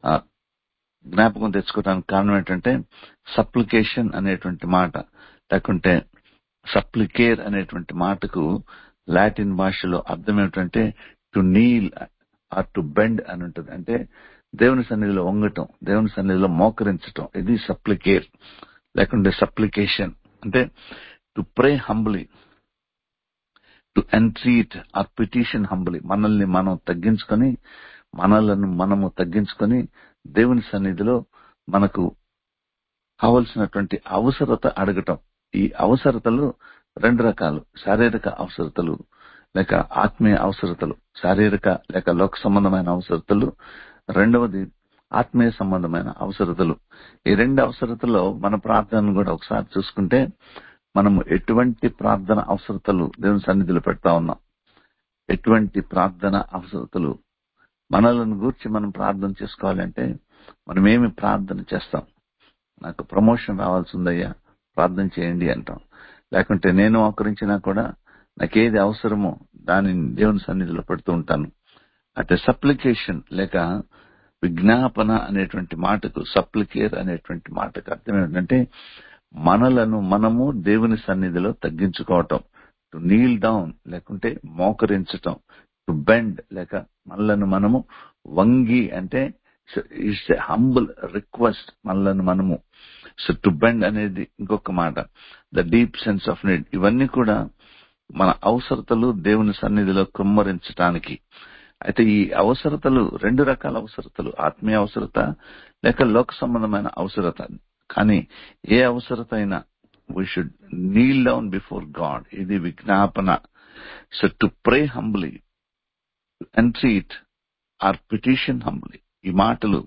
[SPEAKER 1] జ్ఞాపకం తెచ్చుకోవడానికి కారణం ఏంటంటే సప్లికేషన్ అనేటువంటి మాట లేకుంటే సప్లికేర్ అనేటువంటి మాటకు లాటిన్ భాషలో అర్థం ఏమిటంటే to kneel or to bend అని ఉంటుంది అంటే దేవుని సన్నిధిలో వంగటం దేవుని సన్నిధిలో మోకరించటం ఇది సప్లికేర్ లేకుంటే సప్లికేషన్ అంటే to pray humbly to entreat or petition humbly మనల్ని మనం తగ్గించుకొని మనలను మనము తగ్గించుకొని దేవుని సన్నిధిలో మనకు కావలసినటువంటి అవసరత అడగటం ఈ అవసరతలు రెండు రకాలు శారీరక అవసరతలు లేక ఆత్మీయ అవసరతలు శారీరక లేక లోక సంబంధమైన అవసరతలు రెండవది ఆత్మీయ సంబంధమైన అవసరతలు ఈ రెండు అవసరతలో మన ప్రార్థనను కూడా ఒకసారి చూసుకుంటే మనము ఎటువంటి ప్రార్థన అవసరతలు దేవుని సన్నిధిలో పెడతా ఉన్నాం ఎటువంటి ప్రార్థన అవసరతలు మనలను గూర్చి మనం ప్రార్థన చేసుకోవాలంటే మనం ఏమి ప్రార్థన చేస్తాం నాకు ప్రమోషన్ రావాల్సి ఉందయ్యా ప్రార్థన చేయండి అంటాం లేకుంటే నేను ఆకరించినా కూడా నాకేది అవసరమో దానిని దేవుని సన్నిధిలో పెడుతూ ఉంటాను అయితే సప్లికేషన్ లేక విజ్ఞాపన అనేటువంటి మాటకు సప్లికేర్ అనేటువంటి మాటకు అర్థం ఏంటంటే మనలను మనము దేవుని సన్నిధిలో తగ్గించుకోవటం టు నీల్ డౌన్ లేకుంటే మోకరించటం టు బెండ్ లేక మనలను మనము వంగి అంటే ఇట్స్ ఎ హంబుల్ రిక్వెస్ట్ మనలను మనము సో టు బెండ్ అనేది ఇంకొక మాట the deep sense of need ఇవన్నీ కూడా మన అవసరతలు దేవుని సన్నిధిలో కుమ్మరించటానికి అయితే ఈ అవసరతలు రెండు రకాల అవసరతలు ఆత్మీయ అవసరత లేక లోక సంబంధమైన అవసరత కానీ ఏ అవసరత అయినా we should kneel down before God ఇది విజ్ఞాపన so to pray humbly entreat or petition humbly ఈ మాటలు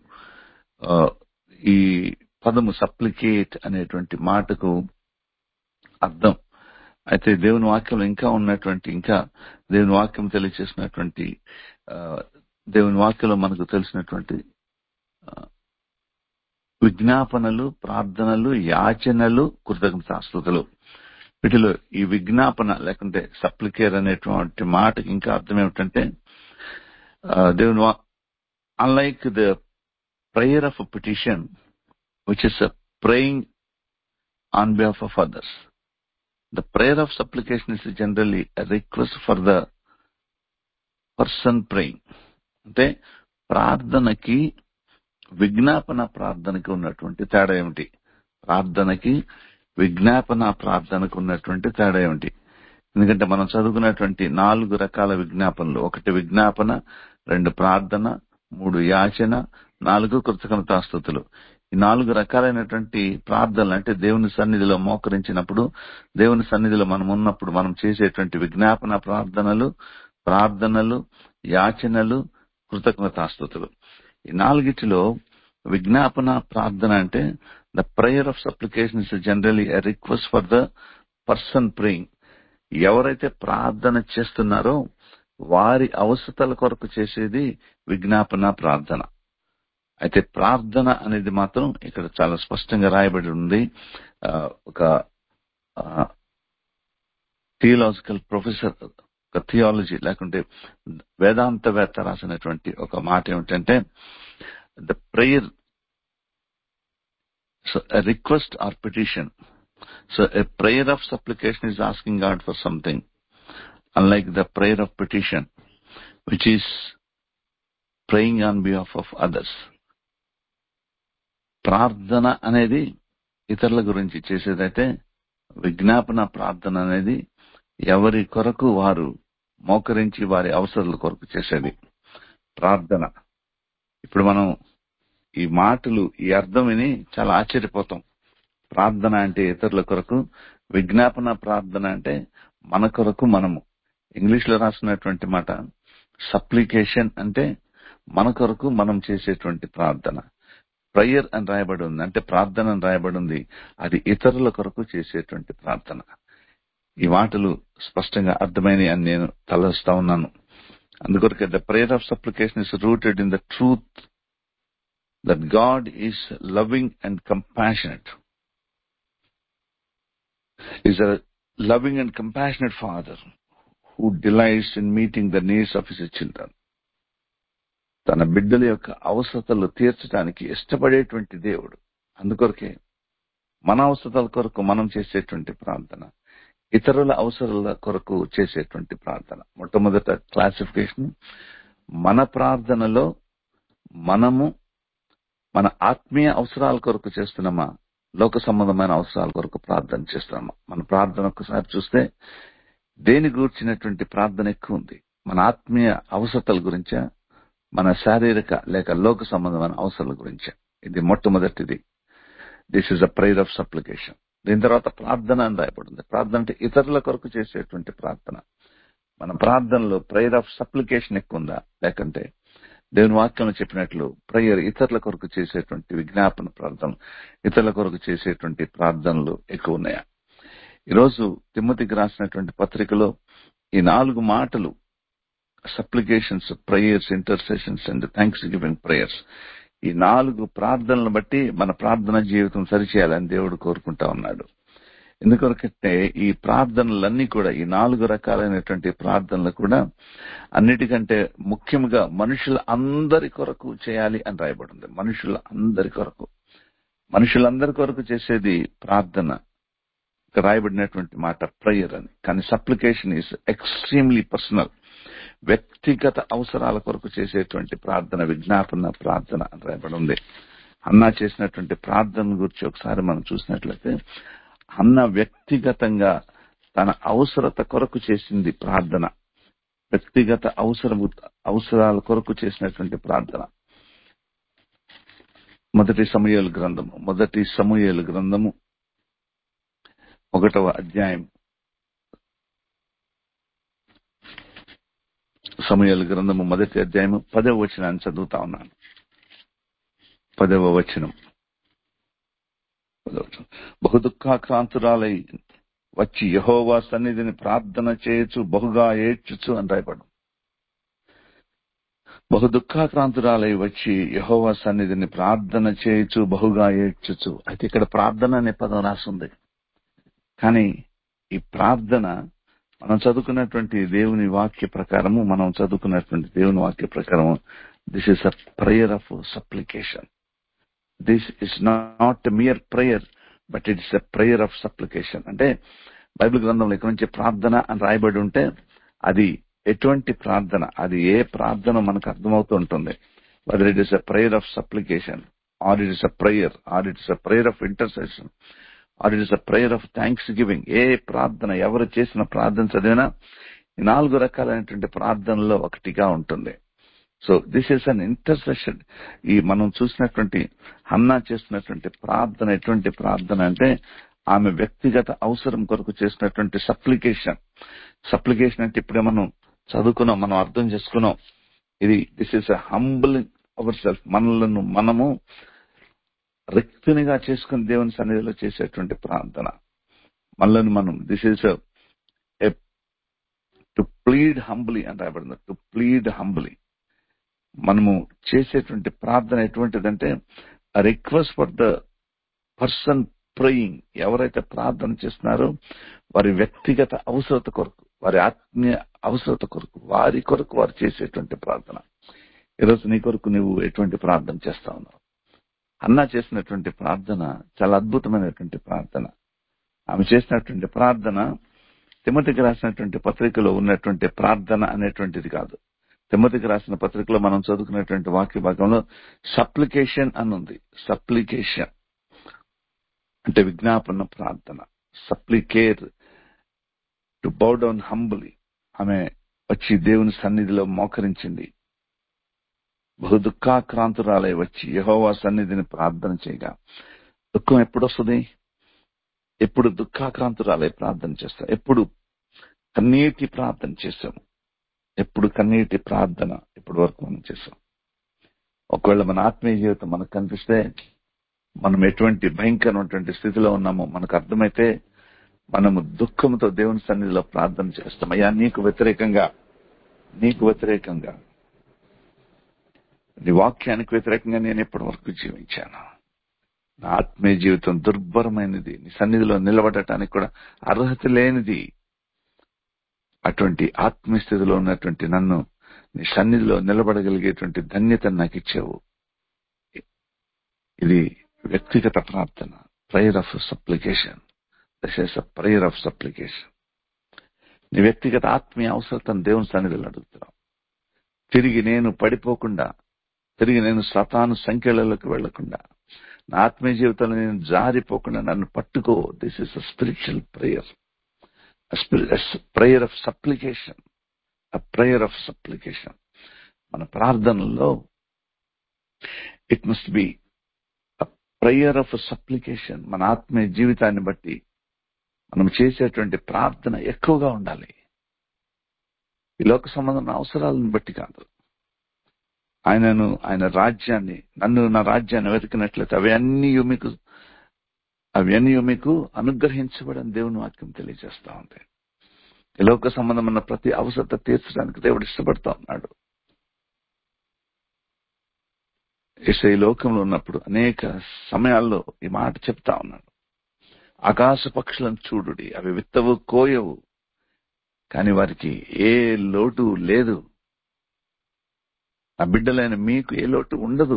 [SPEAKER 1] ఈ పదము సప్లికేట్ అనేటువంటి మాటకు అర్థం అయితే దేవుని వాక్యంలో ఇంకా ఉన్నటువంటి ఇంకా దేవుని వాక్యం తెలియచేసినటువంటి ఆ, దేవుని వాక్యంలో మనకు తెలిసినటువంటి ఆ, విజ్ఞాపనలు ప్రార్థనలు యాచనలు కృతజ్ఞతాస్తుతులు వీటిలో ఈ విజ్ఞాపన లేకుంటే సప్లికేర్ అనేటువంటి మాటకి ఇంకా అర్థం ఏమిటంటే ఆ, దేవుని unlike the prayer of petition which is praying on behalf of others the prayer of supplication is generally request for the person praying అంటే ప్రార్థనకి విజ్ఞాపన ప్రార్థనకి ఉన్నటువంటి తేడా ఏమిటి ప్రార్థనకి విజ్ఞాపన ప్రార్థనకు ఉన్నటువంటి తేడా ఏమిటి ఎందుకంటే మనం చదువుకున్నటువంటి నాలుగు రకాల విజ్ఞాపనలు ఒకటి విజ్ఞాపన రెండు ప్రార్థన మూడు యాచన నాలుగు కృతజ్ఞతాస్తుతులు ఈ నాలుగు రకాలైనటువంటి ప్రార్థనలు అంటే దేవుని సన్నిధిలో మోకరించినప్పుడు దేవుని సన్నిధిలో మనం ఉన్నప్పుడు మనం చేసేటువంటి విజ్ఞాపన ప్రార్థనలు ప్రార్థనలు యాచనలు కృతజ్ఞతాస్తుతులు ఈ నాలుగిటిలో విజ్ఞాపన ప్రార్థన అంటే the prayer of supplication is generally a request for the person praying ఎవరైతే ప్రార్థన చేస్తున్నారో వారి అవసరతల కొరకు చేసేది విజ్ఞాపన ప్రార్థన అయితే ప్రార్థన అనేది మాత్రం ఇక్కడ చాలా స్పష్టంగా రాయబడి ఉంది ఆ, ఒక థియలాజికల్ ప్రొఫెసర్ ఒక థియాలజీ లేకుంటే వేదాంతవేత్త రాసినటువంటి ఒక మాట ఏమిటంటే the prayer so request or petition so a prayer of supplication is asking God for something unlike the prayer of petition which is praying on behalf of others ప్రార్థన అనేది ఇతరుల గురించి చేసేదైతే విజ్ఞాపన ప్రార్థన అనేది ఎవరి కొరకు వారు మోకరించి వారి అవసరాల కొరకు చేసేది ప్రార్థన ఇప్పుడు మనం ఈ మాటలు ఈ అర్థం విని చాలా ఆశ్చర్యపోతాం ప్రార్థన అంటే ఇతరుల కొరకు విజ్ఞాపన ప్రార్థన అంటే మన కొరకు మనము ఇంగ్లీష్ లో రాసినటువంటి మాట సప్లికేషన్ అంటే మన కొరకు మనం చేసేటువంటి ప్రార్థన ప్రేయర్ అని రాయబడి ఉంది అంటే ప్రార్థన అని రాయబడి ఉంది అది ఇతరుల కొరకు చేసేటువంటి ప్రార్థన ఈ మాటలు స్పష్టంగా అర్థమైనవి అని నేను తలస్తా ఉన్నాను అందుకొరకే the prayer of supplication is rooted in the truth that God is loving and compassionate is a loving and compassionate father who delights in meeting the needs of his children తన బిడ్డల యొక్క అవసరతలు తీర్చడానికి ఇష్టపడేటువంటి దేవుడు అందుకొరకే మన అవసరతల కొరకు మనం చేసేటువంటి ప్రార్థన ఇతరుల అవసరాల కొరకు చేసేటువంటి ప్రార్థన మొట్టమొదట క్లాసిఫికేషన్ మన ప్రార్థనలో మనము మన ఆత్మీయ అవసరాల కొరకు చేస్తున్నామా లోక సంబంధమైన అవసరాల కొరకు ప్రార్థన చేస్తున్నామా మన ప్రార్థన ఒకసారి చూస్తే దేని గూర్చినటువంటి ప్రార్థన ఎక్కువ ఉంది మన ఆత్మీయ అవసరతల గురించా మన శారీరక లేక లోక సంబంధమైన అవసరాల గురించా ఇది మొట్టమొదటిది this is a prayer of supplication దీని తర్వాత ప్రార్థన అని రాయబడింది ప్రార్థన అంటే ఇతరుల కొరకు చేసేటువంటి ప్రార్థన మన ప్రార్థనలో ప్రేయర్ ఆఫ్ సప్లికేషన్ ఎక్కువ ఉందా లేకంటే దేవుని వాక్యంలో చెప్పినట్లు ప్రేయర్ ఇతరుల కొరకు చేసేటువంటి విజ్ఞాపన ప్రార్థన ఇతరుల కొరకు చేసేటువంటి ప్రార్థనలు ఎక్కువ ఉన్నాయా ఈరోజు తిమ్మతికి రాసినటువంటి పత్రికలో ఈ నాలుగు మాటలు supplications prayers intercessions and thanks giving prayers ఈ నాలుగు ప్రార్థనలను బట్టి మన ప్రార్థన జీవితం సరిచేయాలని దేవుడు కోరుకుంటా ఉన్నాడు ఎందుకొరకంటే ఈ ప్రార్థనలన్నీ కూడా ఈ నాలుగు రకాలైనటువంటి ప్రార్థనలు కూడా అన్నిటికంటే ముఖ్యంగా మనుషుల అందరి కొరకు చేయాలి అని రాయబడింది మనుషుల అందరి కొరకు మనుషులందరి కొరకు చేసేది ప్రార్థన ఇక్కడ రాయబడినటువంటి మాట ప్రేయర్ అని కానీ సప్లికేషన్ ఈస్ ఎక్స్ట్రీమ్లీ పర్సనల్ వ్యక్తిగత అవసరాల కొరకు చేసేటువంటి ప్రార్థన విజ్ఞాపన ప్రార్థన అని రాయబడి ఉంది అన్నా చేసినటువంటి ప్రార్థన గురించి ఒకసారి మనం చూసినట్లయితే అన్న వ్యక్తిగతంగా తన అవసరత కొరకు చేసింది ప్రార్థన వ్యక్తిగత అవసర అవసరాల కొరకు చేసినటువంటి ప్రార్థన మొదటి సమయాల గ్రంథము మొదటి సమయాల గ్రంథము ఒకటవ అధ్యాయం సమయాల గ్రంథము మొదటి అధ్యాయము పదవ వచనాన్ని చదువుతా ఉన్నాను పదవ వచనం పదవ వచనం బహు దుఃఖాక్రాంతురాలై వచ్చి యహోవా సన్నిధిని ప్రార్థన చేయొచ్చు బహుగా ఏడ్చుచు అని రాయబడు బహు దుఃఖాక్రాంతురాలై వచ్చి యహోవా సన్నిధిని ప్రార్థన చేయొచ్చు బహుగా ఏడ్చుచు అయితే ఇక్కడ ప్రార్థన అనే పదం రాసింది కానీ ఈ ప్రార్థన మనం చదువుకున్నటువంటి దేవుని వాక్య ప్రకారము మనం చదువుకున్నటువంటి దేవుని వాక్య ప్రకారము this is a prayer of supplication this is not mere prayer but it is a prayer of supplication అంటే బైబిల్ గ్రంథంలో ఇక్కడ నుంచి ప్రార్థన అని రాయబడి ఉంటే అది ఎటువంటి ప్రార్థన అది ఏ ప్రార్థన మనకు అర్థమవుతూ ఉంటుంది whether it is a prayer of supplication or it is a prayer or it is a prayer of intercession or it is a prayer of thanksgiving ఏ ప్రార్థన ఎవరు చేసిన ప్రార్థన చదివినా ఈ నాలుగు రకాలైనటువంటి ప్రార్థనలో ఒకటిగా ఉంటుంది so this is an intercession ఈ మనం చూసినటువంటి హన్నా చేస్తున్నటువంటి ప్రార్థన ఎటువంటి ప్రార్థన అంటే ఆమె వ్యక్తిగత అవసరం కొరకు చేసినటువంటి సప్లికేషన్ సప్లికేషన్ అంటే ఇప్పుడే మనం చదువుకున్నాం మనం అర్థం చేసుకున్నాం ఇది this is humble our self మనలను మనము రిక్తునిగా చేసుకుని దేవుని సన్నిధిలో చేసేటువంటి ప్రార్థన మనలను మనం this is to plead humbly అని రాయబడింది టు ప్లీడ్ హంబ్లీ మనము చేసేటువంటి ప్రార్థన ఎటువంటిదంటే request for the person praying ఎవరైతే ప్రార్థన చేస్తున్నారో వారి వ్యక్తిగత అవసరత కొరకు వారి ఆత్మీయ అవసరత కొరకు వారి కొరకు వారు చేసేటువంటి ప్రార్థన ఈరోజు నీ కొరకు నువ్వు ఎటువంటి ప్రార్థన చేస్తా ఉన్నావు అన్నా చేసినటువంటి ప్రార్థన చాలా అద్భుతమైనటువంటి ప్రార్థన ఆమె చేసినటువంటి ప్రార్థన తిమ్మతికి రాసినటువంటి పత్రికలో ఉన్నటువంటి ప్రార్థన అనేటువంటిది కాదు తిమ్మతికి రాసిన పత్రికలో మనం చదువుకున్నటువంటి వాక్య భాగంలో సప్లికేషన్ అని ఉంది సప్లికేషన్ అంటే విజ్ఞాపన ప్రార్థన సప్లికేర్ టు బౌ డౌన్ హంబులీ ఆమె వచ్చి దేవుని సన్నిధిలో మోకరించింది బహు దుఃఖాక్రాంతురాలై వచ్చి యహోవా సన్నిధిని ప్రార్థన చేయగా దుఃఖం ఎప్పుడు వస్తుంది ఎప్పుడు దుఃఖాక్రాంతురాలై ప్రార్థన చేస్తాం ఎప్పుడు కన్నీటి ప్రార్థన చేశాము ఎప్పుడు కన్నీటి ప్రార్థన ఇప్పటి వరకు మనం చేసాం ఒకవేళ మన ఆత్మీయ జీవితం మనకు కనిపిస్తే మనం ఎటువంటి భయంకరమైనటువంటి స్థితిలో ఉన్నామో మనకు అర్థమైతే మనము దుఃఖంతో దేవుని సన్నిధిలో ప్రార్థన చేస్తాం అయ్యా నీకు వ్యతిరేకంగా నీకు వ్యతిరేకంగా నీ వాక్యానికి వ్యతిరేకంగా నేను ఇప్పటి వరకు జీవించాను నా ఆత్మీయ జీవితం దుర్భరమైనది నీ సన్నిధిలో నిలబడటానికి కూడా అర్హత లేనిది అటువంటి ఆత్మీయ స్థితిలో ఉన్నటువంటి నన్ను నీ సన్నిధిలో నిలబడగలిగేటువంటి ధన్యత నాకు ఇచ్చావు ఇది వ్యక్తిగత ప్రార్థన prayer of supplication this is a prayer of supplication నీ వ్యక్తిగత ఆత్మీయ అవసరతను దేవుని సన్నిధిలో అడుగుతున్నావు తిరిగి నేను పడిపోకుండా తిరిగి నేను సతాను సంఖ్యలలోకి వెళ్లకుండా నా ఆత్మీయ జీవితంలో నేను జారిపోకుండా నన్ను పట్టుకో this is a spiritual prayer prayer of supplication a prayer of supplication మన ప్రార్థనలో it must be prayer of supplication మన ఆత్మీయ జీవితాన్ని బట్టి మనం చేసేటువంటి ప్రార్థన ఎక్కువగా ఉండాలి ఈ లోక సంబంధమైన అవసరాలను బట్టి కాదు ఆయనను ఆయన రాజ్యాన్ని నన్ను నా రాజ్యాన్ని వెతికినట్లయితే అవి అన్నీ మీకు అవి అన్నీ మీకు అనుగ్రహించబడని దేవుని వాక్యం తెలియజేస్తా ఉంది ఈ లోక సంబంధమైన ప్రతి అవసరత తీర్చడానికి దేవుడు ఇష్టపడతా ఉన్నాడు ఈ లోకంలో ఉన్నప్పుడు అనేక సమయాల్లో ఈ మాట చెప్తా ఉన్నాడు ఆకాశ పక్షులను చూడుడి అవి విత్తవు కోయవు కానీ వారికి ఏ లోటు లేదు ఆ బిడ్డలైన మీకు ఏ లోటు ఉండదు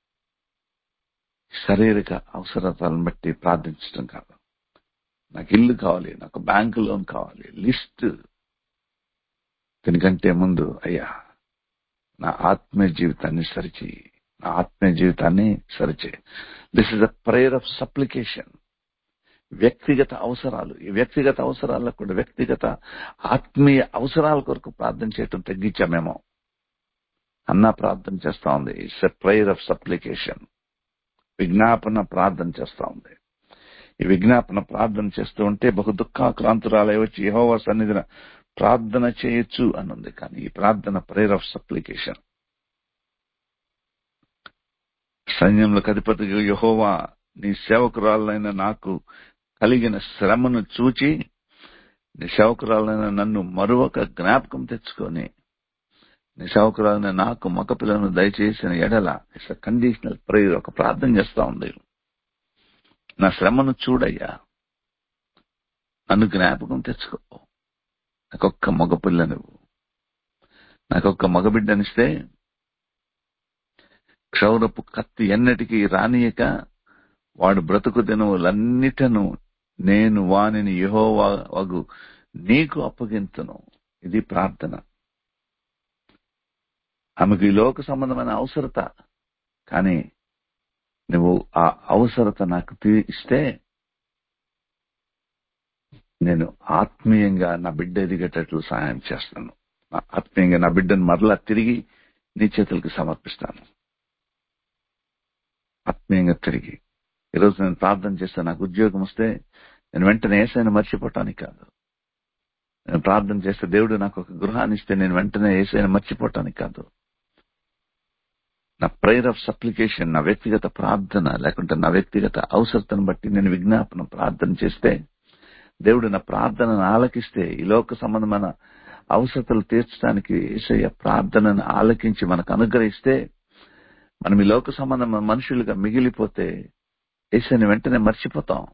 [SPEAKER 1] శారీరక అవసరతలను బట్టి ప్రార్థించడం కాదు నాకు ఇల్లు కావాలి నాకు బ్యాంకు లోన్ కావాలి లిస్ట్ దీనికంటే ముందు అయ్యా నా ఆత్మీయ జీవితాన్ని సరిచేయి నా ఆత్మీయ జీవితాన్ని సరిచేయి this is a prayer of supplication వ్యక్తిగత అవసరాలు ఈ వ్యక్తిగత అవసరాలకు కూడా వ్యక్తిగత ఆత్మీయ అవసరాల కొరకు ప్రార్థన చేయటం తగ్గించామేమో అన్న ప్రార్థన చేస్తా ఉంది it's a prayer of supplication విజ్ఞాపన ప్రార్థన చేస్తా ఉంది ఈ విజ్ఞాపన ప్రార్థన చేస్తూ ఉంటే బహు దుఃఖాక్రాంతురాలై వచ్చి యహోవా సన్నిధిన ప్రార్థన చేయొచ్చు అని ఉంది కానీ ఈ ప్రార్థన ప్రేయర్ ఆఫ్ సప్లికేషన్ సైన్యంలో అధిపతిగా యహోవా నీ సేవకురాలైన నాకు కలిగిన శ్రమను చూచి నీ సేవకురాలైన నన్ను మరొక జ్ఞాపకం తెచ్చుకొని నీ సేవకురాలైన నాకు మగ పిల్లను దయచేసిన ఎడల ఇట్స్ కండిషనల్ ప్రేయర్ ఒక ప్రార్థన చేస్తా ఉంది నా శ్రమను చూడయ్యా నన్ను జ్ఞాపకం తెచ్చుకో నాకొక్క మగపిల్ల నువ్వు నాకొక్క మగబిడ్డనిస్తే క్షౌరపు కత్తి ఎన్నటికీ రానియక వాడు బ్రతుకు దినములన్నిటను నేను వానిని యహోవాగు నీకు అప్పగింతును ఇది ప్రార్థన ఆమెకు ఈ లోక సంబంధమైన అవసరత కానీ నువ్వు ఆ అవసరత నాకు ఇస్తే నేను ఆత్మీయంగా నా బిడ్డ ఎదిగేటట్లు సహాయం చేస్తాను ఆత్మీయంగా నా బిడ్డను మరలా తిరిగి నీ చేతులకు సమర్పిస్తాను ఆత్మీయంగా తిరిగి ఈరోజు నేను ప్రార్థన చేస్తే నాకు ఉద్యోగం వస్తే నేను వెంటనే ఏసైనా మర్చిపోవటానికి కాదు నేను ప్రార్థన చేస్తే దేవుడు నాకు ఒక గృహాన్ని ఇస్తే నేను వెంటనే ఏసైనా మర్చిపోవటానికి కాదు నా ప్రేయర్ ఆఫ్ సప్లికేషన్ నా వ్యక్తిగత ప్రార్థన లేకుంటే నా వ్యక్తిగత అవసరతను బట్టి నేను విజ్ఞాపన ప్రార్థన చేస్తే దేవుడు నా ప్రార్థనను ఆలకిస్తే ఈ లోక సంబంధమైన అవసరతలు తీర్చడానికి ఏసయ్య ప్రార్థనను ఆలకించి మనకు అనుగ్రహిస్తే మనం ఈ లోక సంబంధమైన మనుషులుగా మిగిలిపోతే ఏసైని వెంటనే మర్చిపోతాం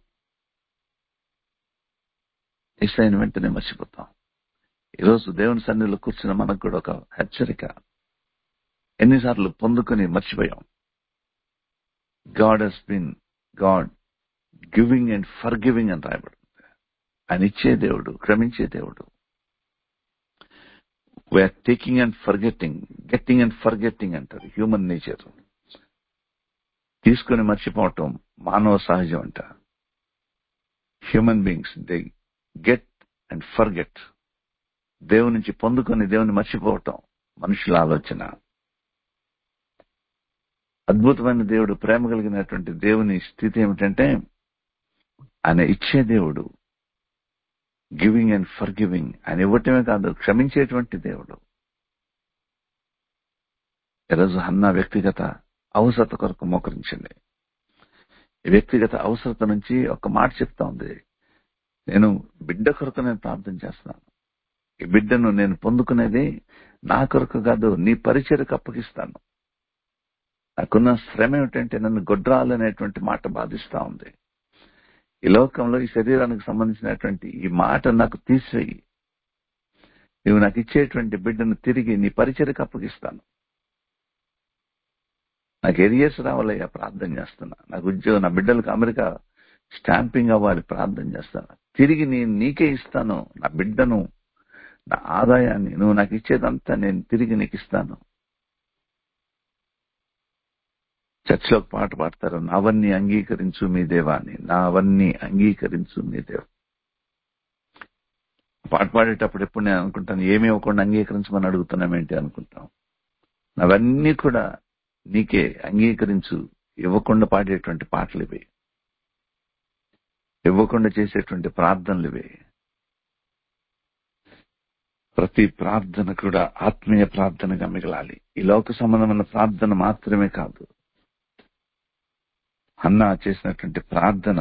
[SPEAKER 1] ఏసైని వెంటనే మర్చిపోతాం ఈరోజు దేవుని సన్నిధిలో కూర్చున్న మనకు కూడా ఒక హెచ్చరిక ఎన్నిసార్లు పొందుకొని మర్చిపోయాం God has been God giving and forgiving అని రాయబడింది ఆయన ఇచ్చే దేవుడు క్రమించే దేవుడు we are taking and forgetting getting and forgetting అంటారు హ్యూమన్ నేచర్ తీసుకుని మర్చిపోవటం మానవ సహజం అంట human beings they get and forget దేవుని నుంచి పొందుకొని దేవుని మర్చిపోవటం మనుషుల ఆలోచన అద్భుతమైన దేవుడు ప్రేమ కలిగినటువంటి దేవుని స్థితి ఏమిటంటే ఆయన ఇచ్చే దేవుడు గివింగ్ అండ్ ఫర్ గివింగ్ ఆయన ఇవ్వటమే కాదు క్షమించేటువంటి దేవుడు ఈరోజు హన్న వ్యక్తిగత అవసరత కొరకు మోకరించింది ఈ వ్యక్తిగత అవసరత నుంచి ఒక మాట చెప్తా ఉంది నేను బిడ్డ కొరకు నేను ప్రార్థన చేస్తున్నాను ఈ బిడ్డను నేను పొందుకునేది నా కొరకు కాదు నీ పరిచయకు అప్పగిస్తాను నాకున్న శ్రమ ఏమిటంటే నన్ను గొడ్రాలనేటువంటి మాట బాధిస్తా ఉంది ఈ లోకంలో ఈ శరీరానికి సంబంధించినటువంటి ఈ మాట నాకు తీసేయి నువ్వు నాకు ఇచ్చేటువంటి బిడ్డను తిరిగి నీ పరిచయకు అప్పగిస్తాను నాకు ఎరియర్స్ రావాలయ్యా ప్రార్థన చేస్తున్నా నాకు ఉద్యోగం నా బిడ్డలకు అమెరికా స్టాంపింగ్ అవ్వాలి ప్రార్థన చేస్తాను తిరిగి నేను నీకే ఇస్తాను నా బిడ్డను నా ఆదాయాన్ని నువ్వు నాకు ఇచ్చేదంతా నేను తిరిగి నీకు ఇస్తాను చర్చిలో పాట పాడతారు నావన్నీ అంగీకరించు మీ దేవాన్ని నావన్నీ అంగీకరించు మీ దేవ పాట పాడేటప్పుడు ఎప్పుడు నేను అనుకుంటాను ఏమి ఇవ్వకుండా అంగీకరించమని అడుగుతున్నామేంటి అనుకుంటాం అవన్నీ కూడా నీకే అంగీకరించు ఇవ్వకుండా పాడేటువంటి పాటలు ఇవి ఇవ్వకుండా చేసేటువంటి ప్రార్థనలు ఇవి ప్రతి ప్రార్థన కూడా ఆత్మీయ ప్రార్థనగా మిగలాలి ఈ లోక సంబంధమైన ప్రార్థన మాత్రమే కాదు అన్న చేసినటువంటి ప్రార్థన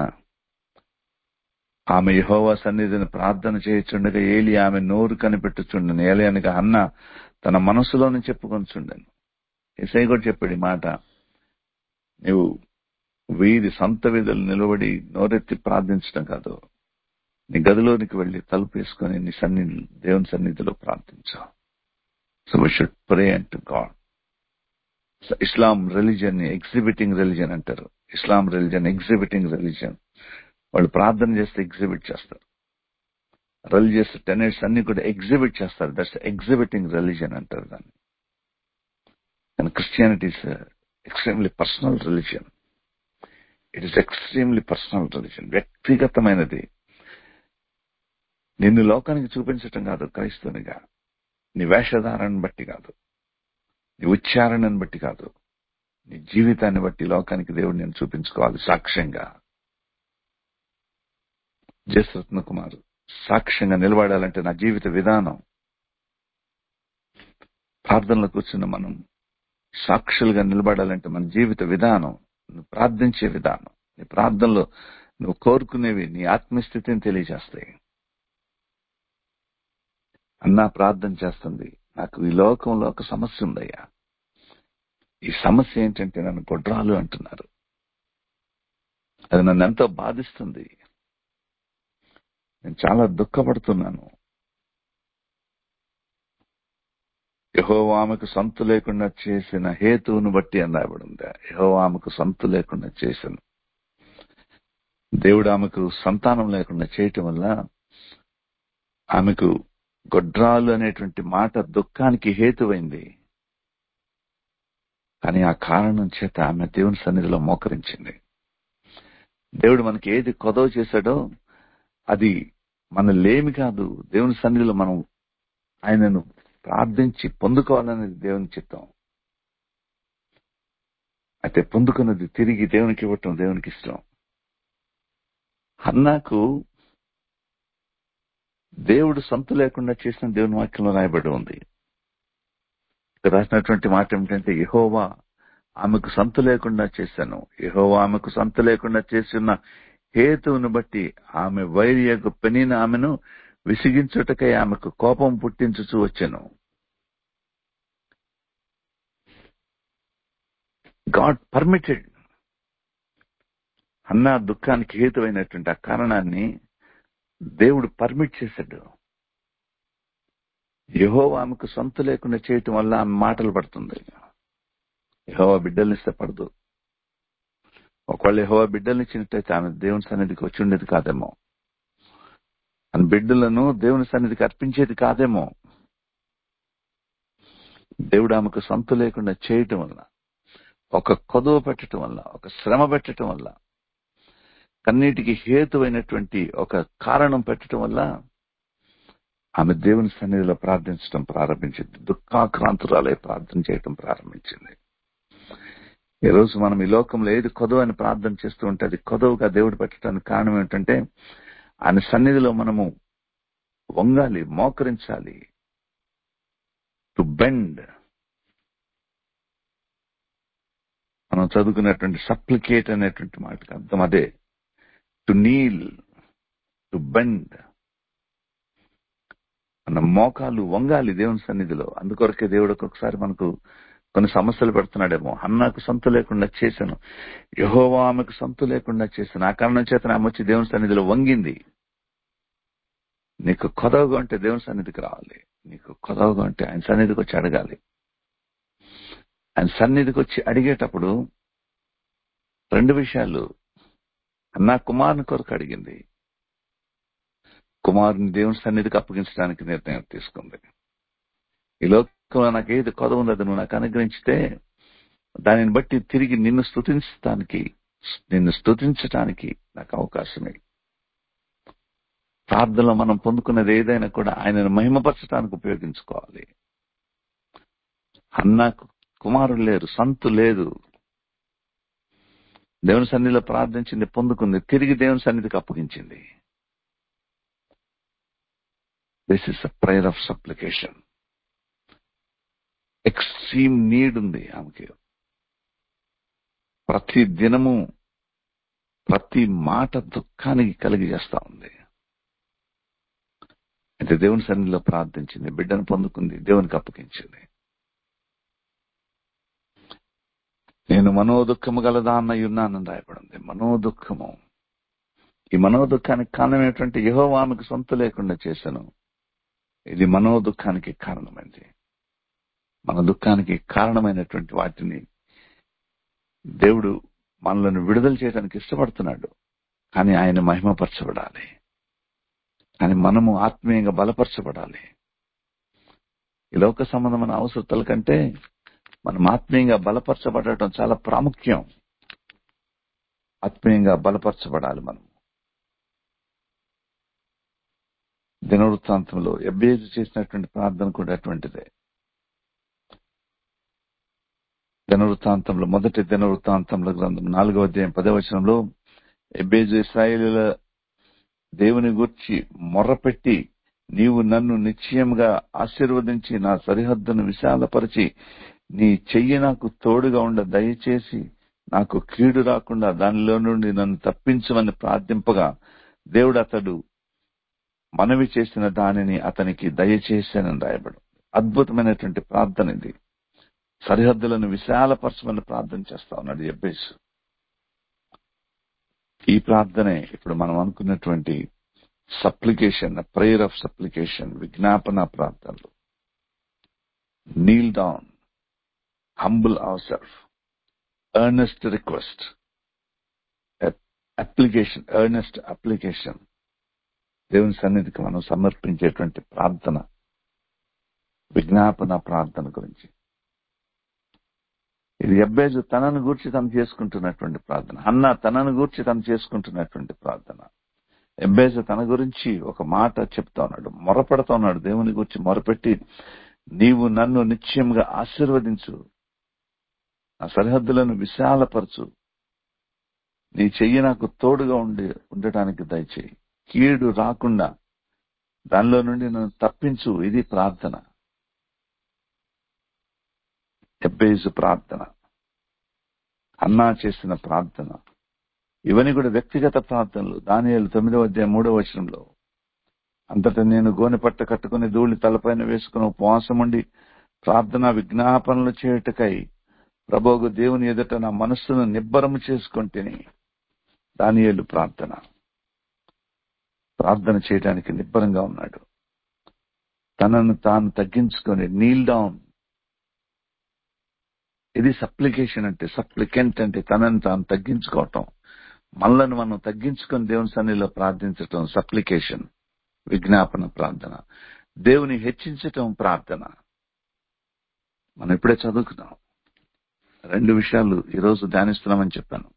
[SPEAKER 1] ఆమె యహోవా సన్నిధిని ప్రార్థన చేయుచుండగా ఏలి ఆమె నోరు కనిపెట్టుచుండను ఏలి అనగా అన్న తన మనసులోని చెప్పుకొనిచుండను ఎస్ఐ కూడా చెప్పాడు ఈ మాట నువ్వు వీరి సంత విధులు నిలబడి నోరెత్తి ప్రార్థించడం కాదు నీ గదిలోనికి వెళ్లి తలుపు వేసుకొని నీ సన్నిధి దేవుని సన్నిధిలో ప్రార్థించు so we should pray and to God Islam religion ని ఎగ్జిబిటింగ్ రిలీజన్ అంటారు ఇస్లాం రిలీజన్ ఎగ్జిబిటింగ్ రిలీజన్ వాళ్ళు ప్రార్థన చేస్తే ఎగ్జిబిట్ చేస్తారు రిలీజియస్ టెనెట్స్ అన్ని కూడా ఎగ్జిబిట్ చేస్తారు దట్స్ ఎగ్జిబిటింగ్ రిలీజన్ అంటారు దాన్ని and Christianity is extremely personal religion it is extremely personal religion వ్యక్తిగతమైనది నిన్ను లోకానికి చూపించటం కాదు క్రైస్తవునిగా నీ వేషధారణను బట్టి కాదు నీ ఉచ్చారణను బట్టి కాదు నీ జీవితాన్ని బట్టి లోకానికి దేవుడు నేను చూపించుకోవాలి సాక్ష్యంగా జయరత్న కుమార్ సాక్ష్యంగా నిలబడాలంటే నా జీవిత విధానం ప్రార్థనలో కూర్చున్న మనం సాక్షులుగా నిలబడాలంటే మన జీవిత విధానం నువ్వు ప్రార్థించే విధానం నీ ప్రార్థనలో నువ్వు కోరుకునేవి నీ ఆత్మస్థితిని తెలియజేస్తాయి అన్నా ప్రార్థన చేస్తుంది నాకు ఈ లోకంలో ఒక సమస్య ఉందయ్యా ఈ సమస్య ఏంటంటే నన్ను గొడ్రాలు అంటున్నారు అది నన్ను ఎంతో బాధిస్తుంది నేను చాలా దుఃఖపడుతున్నాను యహో ఆమెకు సంతు లేకుండా చేసిన హేతువును బట్టి అని రాయబడింది యహో ఆమెకు సంతు లేకుండా చేశాను దేవుడు ఆమెకు సంతానం లేకుండా చేయటం వల్ల ఆమెకు గొడ్రాలు అనేటువంటి మాట దుఃఖానికి హేతువైంది కానీ ఆ కారణం చేత ఆమె దేవుని సన్నిధిలో మోకరించింది దేవుడు మనకి ఏది కొదవ చేశాడో అది మన లేమి కాదు దేవుని సన్నిధిలో మనం ఆయనను ప్రార్థించి పొందుకోవాలనేది దేవుని చిత్తం అయితే పొందుకున్నది తిరిగి దేవునికి ఇవ్వటం దేవునికి ఇష్టం హన్నాకు దేవుడు సంతు లేకుండా చేసిన దేవుని వాక్యంలో రాయబడి ఉంది ఇక్కడ రాసినటువంటి మాట ఏమిటంటే యహోవా ఆమెకు సంతు లేకుండా చేశాను యహోవా ఆమెకు సంతు లేకుండా చేసిన హేతువును బట్టి ఆమె వైర్యకు పెనిన ఆమెను విసిగించుటకై ఆమెకు కోపం పుట్టించుచూ వచ్చాను గాడ్ పర్మిటెడ్ అన్న దుఃఖానికి హేతువైనటువంటి ఆ కారణాన్ని దేవుడు పర్మిట్ చేశాడు యహో ఆమెకు సొంత లేకుండా చేయటం వల్ల ఆమె మాటలు పడుతుంది యహోవా బిడ్డల్ని ఇష్టపడదు ఒకవేళ యహోవా బిడ్డల్ని ఇచ్చినట్టయితే ఆమె దేవుని సన్నిధికి వచ్చి ఉండేది కాదేమో ఆమె బిడ్డలను దేవుని సన్నిధికి అర్పించేది కాదేమో దేవుడు ఆమెకు సొంత లేకుండా చేయటం వల్ల ఒక కొదువ పెట్టడం వల్ల ఒక శ్రమ పెట్టడం వల్ల కన్నీటికి హేతువైనటువంటి ఒక కారణం పెట్టడం వల్ల ఆమె దేవుని సన్నిధిలో ప్రార్థించడం ప్రారంభించింది దుఃఖాక్రాంతురాలై ప్రార్థన చేయడం ప్రారంభించింది ఈ రోజు మనం ఈ లోకంలో ఏది కొదవ అని ప్రార్థన చేస్తూ ఉంటే అది కొదవగా దేవుడు పెట్టడానికి కారణం ఏంటంటే ఆయన సన్నిధిలో మనము వంగాలి మోకరించాలి టు బెండ్ మనం చదువుకున్నటువంటి సప్లికేట్ అనేటువంటి మాటకి అర్థం అదే టు నీల్ టు బెండ్ మన మోకాలు వంగాలి దేవుని సన్నిధిలో అందుకొరకే దేవుడు ఒక్కొక్కసారి మనకు కొన్ని సమస్యలు పెడుతున్నాడేమో అన్నాకు సొంత లేకుండా చేశాను యహోవా ఆమెకు సొంత లేకుండా చేశాను ఆ కారణం చేత ఆమె వచ్చి దేవుని సన్నిధిలో వంగింది నీకు కొదవగా ఉంటే దేవుని సన్నిధికి రావాలి నీకు కొదవగా ఉంటే ఆయన సన్నిధికి వచ్చి అడగాలి ఆయన సన్నిధికి వచ్చి అడిగేటప్పుడు రెండు విషయాలు అన్నా కుమారుని కొరకు అడిగింది కుమారుని దేవుని సన్నిధికి అప్పగించడానికి నిర్ణయం తీసుకుంది ఈ లోకంలో నాకు ఏది కొదవ ఉందో అది నువ్వు నాకు అనుగ్రహించితే దానిని బట్టి తిరిగి నిన్ను స్థుతించడానికి నిన్ను స్థుతించటానికి నాకు అవకాశమే ప్రార్థనలో మనం పొందుకున్నది ఏదైనా కూడా ఆయనను మహిమపరచడానికి ఉపయోగించుకోవాలి అన్నాకు కుమారుడు లేరు సంతు లేదు దేవుని సన్నిధిలో ప్రార్థించింది పొందుకుంది తిరిగి దేవుని సన్నిధికి అప్పగించింది this is a prayer of supplication extreme need ఉంది ఆమెకి ప్రతి దినము ప్రతి మాట దుఃఖానికి కలిగి చేస్తా ఉంది అయితే దేవుని సన్నిధిలో ప్రార్థించింది బిడ్డను పొందుకుంది దేవునికి అప్పగించింది నేను మనోదుఖము గలదా అన్న ఉన్నానని రాయబడింది మనోదుఖము ఈ మనోదుఖానికి కారణం ఏంటంటే యహో ఆమెకు సొంత లేకుండా చేశాను ఇది మనోదుఖానికి కారణమైంది మన దుఃఖానికి కారణమైనటువంటి వాటిని దేవుడు మనలను విడుదల చేయడానికి ఇష్టపడుతున్నాడు కానీ ఆయన మహిమపరచబడాలి కానీ మనము ఆత్మీయంగా బలపరచబడాలి ఈ లోక సంబంధమైన అవసరతల కంటే మనం ఆత్మీయంగా బలపరచబడటం చాలా ప్రాముఖ్యం ఆత్మీయంగా బలపరచబడాలి మనం దినవృత్తాంతంలో ఎబ్బేజు చేసినటువంటి ప్రార్థన కూడా అటువంటిదే దినవృత్తాంతంలో మొదటి దినవృత్తాంతంలో గ్రంథం నాలుగవ అధ్యాయం పదవచనంలో ఎబ్బేజు ఇస్రాయేలీల దేవుని గుర్చి మొర్రపెట్టి నీవు నన్ను నిశ్చయంగా ఆశీర్వదించి నా సరిహద్దును విశాలపరిచి నీ చెయ్యి నాకు తోడుగా ఉండ దయచేసి నాకు కీడు రాకుండా దానిలో నుండి నన్ను తప్పించమని ప్రార్థింపగా దేవుడు అతడు మనవి చేసిన దానిని అతనికి దయచేశానని రాయబడు అద్భుతమైనటువంటి ప్రార్థన ఇది సరిహద్దులను విశాలపరచమని ప్రార్థన చేస్తా ఉన్నాడు ఎబ్బేసు ఈ ప్రార్థనే ఇప్పుడు మనం అనుకున్నటువంటి సప్లికేషన్ ప్రేయర్ ఆఫ్ సప్లికేషన్ విజ్ఞాపన ప్రార్థనలు kneel down humble our self earnest request application earnest application దేవుని సన్నిధికి మనం సమర్పించేటువంటి ప్రార్థన విజ్ఞాపన ప్రార్థన గురించి ఇది ఎబ్బేజు తనను గూర్చి తను చేసుకుంటున్నటువంటి ప్రార్థన అన్న తనను గూర్చి తను చేసుకుంటున్నటువంటి ప్రార్థన ఎబ్బేజు తన గురించి ఒక మాట చెప్తా ఉన్నాడు మొరపెడతా ఉన్నాడు దేవుని గురించి మొరపెట్టి నీవు నన్ను నిశ్చయంగా ఆశీర్వదించు నా సరిహద్దులను విశాలపరచు నీ చెయ్యి నాకు తోడుగా ఉండి ఉండటానికి దయచేయి కీడు రాకుండా దానిలో నుండి నన్ను తప్పించు ఇది ప్రార్థన ఎబ్బేజు ప్రార్థన అన్నా చేసిన ప్రార్థన ఇవన్నీ కూడా వ్యక్తిగత ప్రార్థనలు దానియాలు తొమ్మిదవ అధ్యాయం మూడవ వచనంలో అంతటా నేను గోనె పట్ట కట్టుకుని ధూళి తలపైన వేసుకుని ఉపవాసం ఉండి ప్రార్థన విజ్ఞాపనలు చేయుటకై ప్రభోగు దేవుని ఎదుట నా మనస్సును నిబ్బరము చేసుకుంటేని దానియేలు ప్రార్థన ప్రార్థన చేయడానికి నిబ్బరంగా ఉన్నాడు తనను తాను తగ్గించుకొని నీల్ డౌన్ ఇది సప్లికేషన్ అంటే సప్లికెంట్ అంటే తనని తాను తగ్గించుకోవటం మనలను మనం తగ్గించుకొని దేవుని సన్నిధిలో ప్రార్థించటం సప్లికేషన్ విజ్ఞాపన ప్రార్థన దేవుని హెచ్చించటం ప్రార్థన మనం ఇప్పుడే చదువుకున్నాం రెండు విషయాలు ఈరోజు ధ్యానిస్తున్నామని చెప్పాను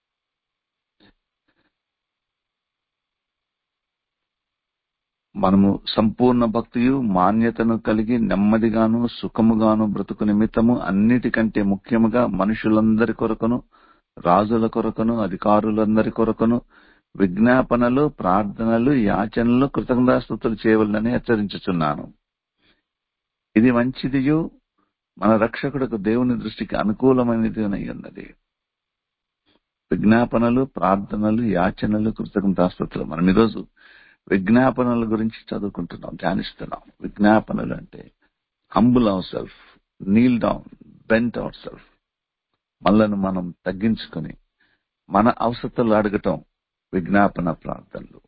[SPEAKER 1] మనము సంపూర్ణ భక్తియు మాన్యతను కలిగి నెమ్మదిగాను సుఖముగాను బ్రతుకు నిమిత్తము అన్నిటికంటే ముఖ్యముగా మనుషులందరి కొరకును రాజుల కొరకును అధికారులందరి కొరకును విజ్ఞాపనలు ప్రార్థనలు యాచనలు కృతజ్ఞతాస్తుతులు చేయవలనని హెచ్చరించుచున్నాను ఇది మంచిదియు మన రక్షకుడకు దేవుని దృష్టికి అనుకూలమైనది ఉన్నది విజ్ఞాపనలు ప్రార్థనలు యాచనలు కృతజ్ఞతాస్తుతులు మనం ఈరోజు విజ్ఞాపనల గురించి చదువుకుంటున్నాం ధ్యానిస్తున్నాం విజ్ఞాపనలు అంటే humble our self kneel down bent our self మనలను మనం తగ్గించుకొని మన అవసరతలు అడగటం విజ్ఞాపన ప్రార్థనలు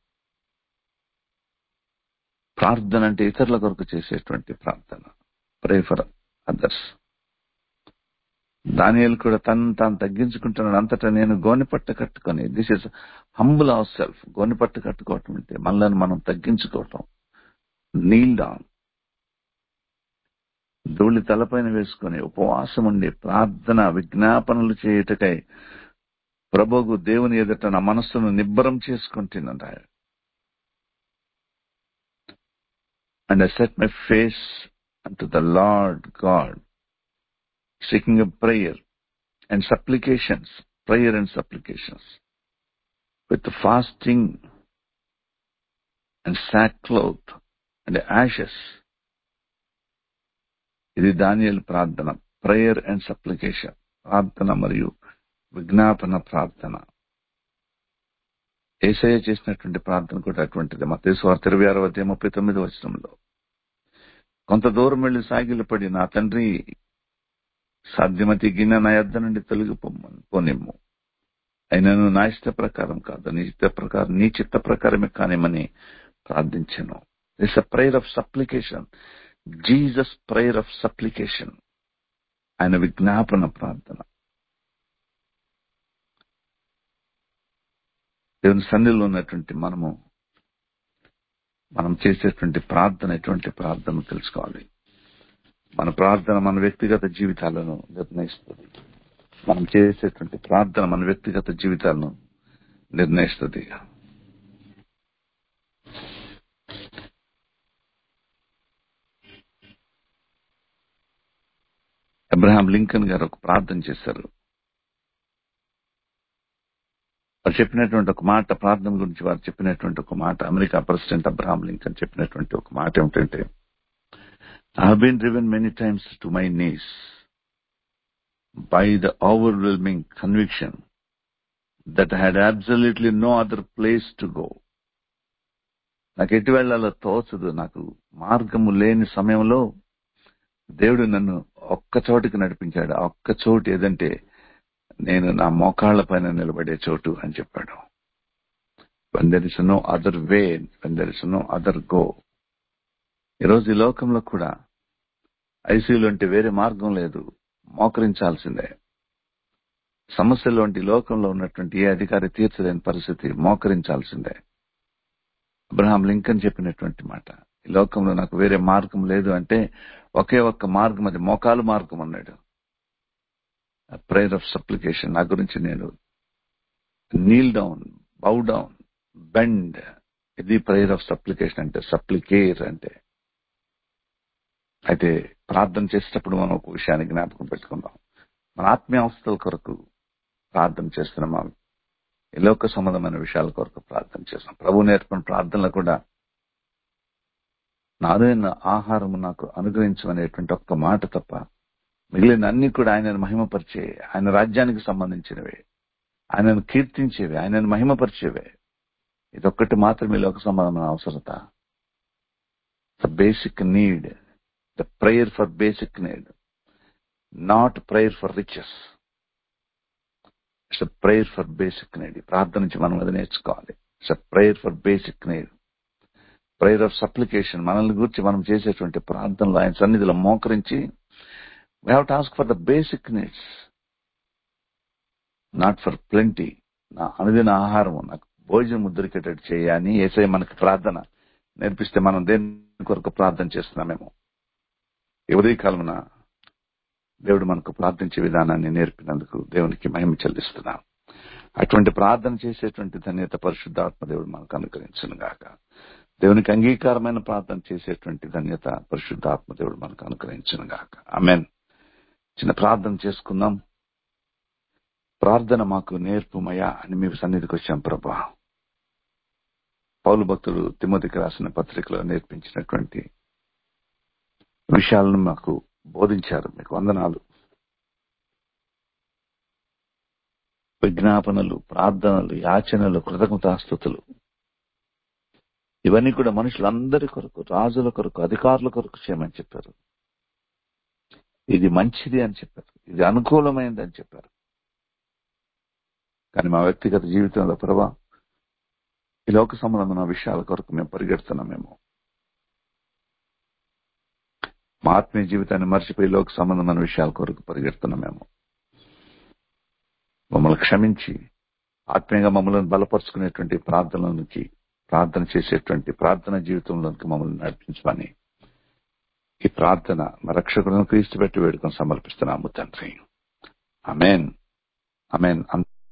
[SPEAKER 1] ప్రార్థన అంటే ఇతరుల కొరకు చేసేటువంటి ప్రార్థన ప్రే ఫర్ అదర్స్ దానియలు కూడా తను తాను తగ్గించుకుంటున్నాడు అంతటా నేను గోనెపట్ట కట్టుకొని this is humble our self గోనెపట్ట కట్టుకోవటం అంటే మనల్ని మనం తగ్గించుకోవటం నీల్ డౌన్ ధూళి తలపైన వేసుకొని ఉపవాసం ఉండి ప్రార్థన విజ్ఞాపనలు చేయుటకై ప్రభుగు దేవుని ఎదుట నా మనస్సును నిబ్బరం చేసుకుంటున్నాడు and I set my face unto the Lord God seeking a prayer and supplications, prayer and supplications, with fasting and sackcloth and ashes. ఇది దానియల్ ప్రార్థన ప్రేయర్ అండ్ సప్లికేషన్ ప్రార్థన మరియు విజ్ఞాపన ప్రార్థన ఏసయ్య చేసినటువంటి ప్రార్థన కూడా అటువంటిది మా వార్త ఇరవై ఆరో అధ్యాయం ముప్పై తొమ్మిది వచనంలో కొంత దూరం వెళ్లి సాగిలపడి నా తండ్రి సాధ్యమతి గిన్నె నా యొద్ద నుండి తొలగి పొమ్మని పోనిమ్ము అయినను నా ఇష్ట ప్రకారం కాదు నీ ఇష్ట ప్రకారం నీ చిత్త ప్రకారమే కానిమని ప్రార్థించాను it's a prayer of supplication Jesus prayer of supplication ఆయన విజ్ఞాపన ప్రార్థన దేవుని సన్నిధిలో ఉన్నటువంటి మనము మనం చేసేటువంటి ప్రార్థన ఎటువంటి ప్రార్థన తెలుసుకోవాలి మన ప్రార్థన మన వ్యక్తిగత జీవితాలను నిర్ణయిస్తుంది మనం చేసేటువంటి ప్రార్థన మన వ్యక్తిగత జీవితాలను నిర్ణయిస్తుంది అబ్రహాం లింకన్ గారు ఒక ప్రార్థన చేశారు వారు చెప్పినటువంటి ఒక మాట ప్రార్థన గురించి వారు చెప్పినటువంటి ఒక మాట అమెరికా ప్రెసిడెంట్ అబ్రహాం లింకన్ చెప్పినటువంటి ఒక మాట ఏమిటంటే I have been driven many times to my knees by the overwhelming conviction that I had absolutely no other place to go. నాకు ఎటు వెళ్లాలో తోచదు నాకు మార్గము లేని సమయంలో దేవుడు నన్ను ఒక్క చోటుకి నడిపించాడు ఆ ఒక్క చోటు ఏదంటే నేను నా మోకాళ్ల పైన నిలబడే చోటు అని చెప్పాడు when there is no other way when there is no other go ఈరోజు ఈ లోకంలో కూడా ఐసీయూలో అంటే వేరే మార్గం లేదు మోకరించాల్సిందే సమస్యలు వంటి లోకంలో ఉన్నటువంటి ఏ అధికారి తీర్చలేని పరిస్థితి మోకరించాల్సిందే అబ్రహాం లింకన్ చెప్పినటువంటి మాట ఈ లోకంలో నాకు వేరే మార్గం లేదు అంటే ఒకే ఒక్క మార్గం అది మోకాలు మార్గం అన్నాడు ప్రేయర్ ఆఫ్ సప్లికేషన్ నా గురించి నేను kneel down bow down bend ఇది ప్రేయర్ ఆఫ్ సప్లికేషన్ అంటే సప్లికేర్ అంటే అయితే ప్రార్థన చేసేటప్పుడు మనం ఒక విషయాన్ని జ్ఞాపకం పెట్టుకుందాం మన ఆత్మీయ అవస్థల కొరకు ప్రార్థన చేస్తున్నాం ఈ లోక సంబంధమైన విషయాల కొరకు ప్రార్థన చేస్తున్నాం ప్రభు నేర్పిన ప్రార్థనలు కూడా నాదైన ఆహారము నాకు అనుగ్రహించమనేటువంటి ఒక్క మాట తప్ప మిగిలిన అన్ని కూడా ఆయనను మహిమపరిచే ఆయన రాజ్యానికి సంబంధించినవే ఆయనను కీర్తించేవి ఆయనను మహిమపరిచేవే ఇదొక్కటి మాత్రమే లోక సంబంధమైన అవసరత the basic need the prayer for basic need not prayer for riches it's prayer for basic need ప్రార్థన నుంచి మనం అది నేర్చుకోవాలి it's prayer for basic need prayer of supplication మనల్ని గురించి మనం చేసేటువంటి ప్రార్థనలు ఆయన సన్నిధిలో మోకరించి we have task for the basic needs not for plenty నా అనుదిన ఆహారం నాకు భోజనం దొరికేటట్టు చేయని ఏసై మనకి ప్రార్థన నేర్పిస్తే మనం దేని కొరకు ప్రార్థన చేస్తున్నామేమో ఎవరి కాలమున దేవుడు మనకు ప్రార్థించే విధానాన్ని నేర్పినందుకు దేవునికి మహిమ చెల్లిస్తున్నాం అటువంటి ప్రార్థన చేసేటువంటి ధన్యత పరిశుద్ధాత్మ దేవుడు మనకు అనుగ్రహించను గాక దేవునికి అంగీకారమైన ప్రార్థన చేసేటువంటి ధన్యత పరిశుద్ధాత్మ దేవుడు మనకు అనుగ్రహించను గాక అమెన్ చిన్న ప్రార్థన చేసుకుందాం ప్రార్థన మాకు నేర్పుమయా అని మీ సన్నిధికి వచ్చాం ప్రభా పౌలు భక్తుడు తిమ్మతికి రాసిన పత్రికలో నేర్పించినటువంటి విషయాలను మాకు బోధించారు మీకు వందనాలు విజ్ఞాపనలు ప్రార్థనలు యాచనలు కృతజ్ఞతాస్థుతులు ఇవన్నీ కూడా మనుషులందరి కొరకు రాజుల కొరకు అధికారుల కొరకు చేయమని చెప్పారు ఇది మంచిది అని చెప్పారు ఇది అనుకూలమైనది అని చెప్పారు కానీ మా వ్యక్తిగత జీవితంలో ప్రభా ఈ లోక సంబంధమైన విషయాల కొరకు మేము పరిగెడుతున్నామేమో మా ఆత్మీయ జీవితాన్ని మర్చిపోయి లోక సంబంధమైన విషయాల కొరకు పరిగెడుతున్నామేమో మమ్మల్ని క్షమించి ఆత్మీయంగా మమ్మల్ని బలపరుచుకునేటువంటి ప్రార్థనలోనికి ప్రార్థన చేసేటువంటి ప్రార్థన జీవితంలోనికి మమ్మల్ని నడిపించమని ఈ ప్రార్థన మా రక్షకులను క్రీస్తు పెట్టి వేడుకొని సమర్పిస్తున్నాము తండ్రి అమెన్ అమెన్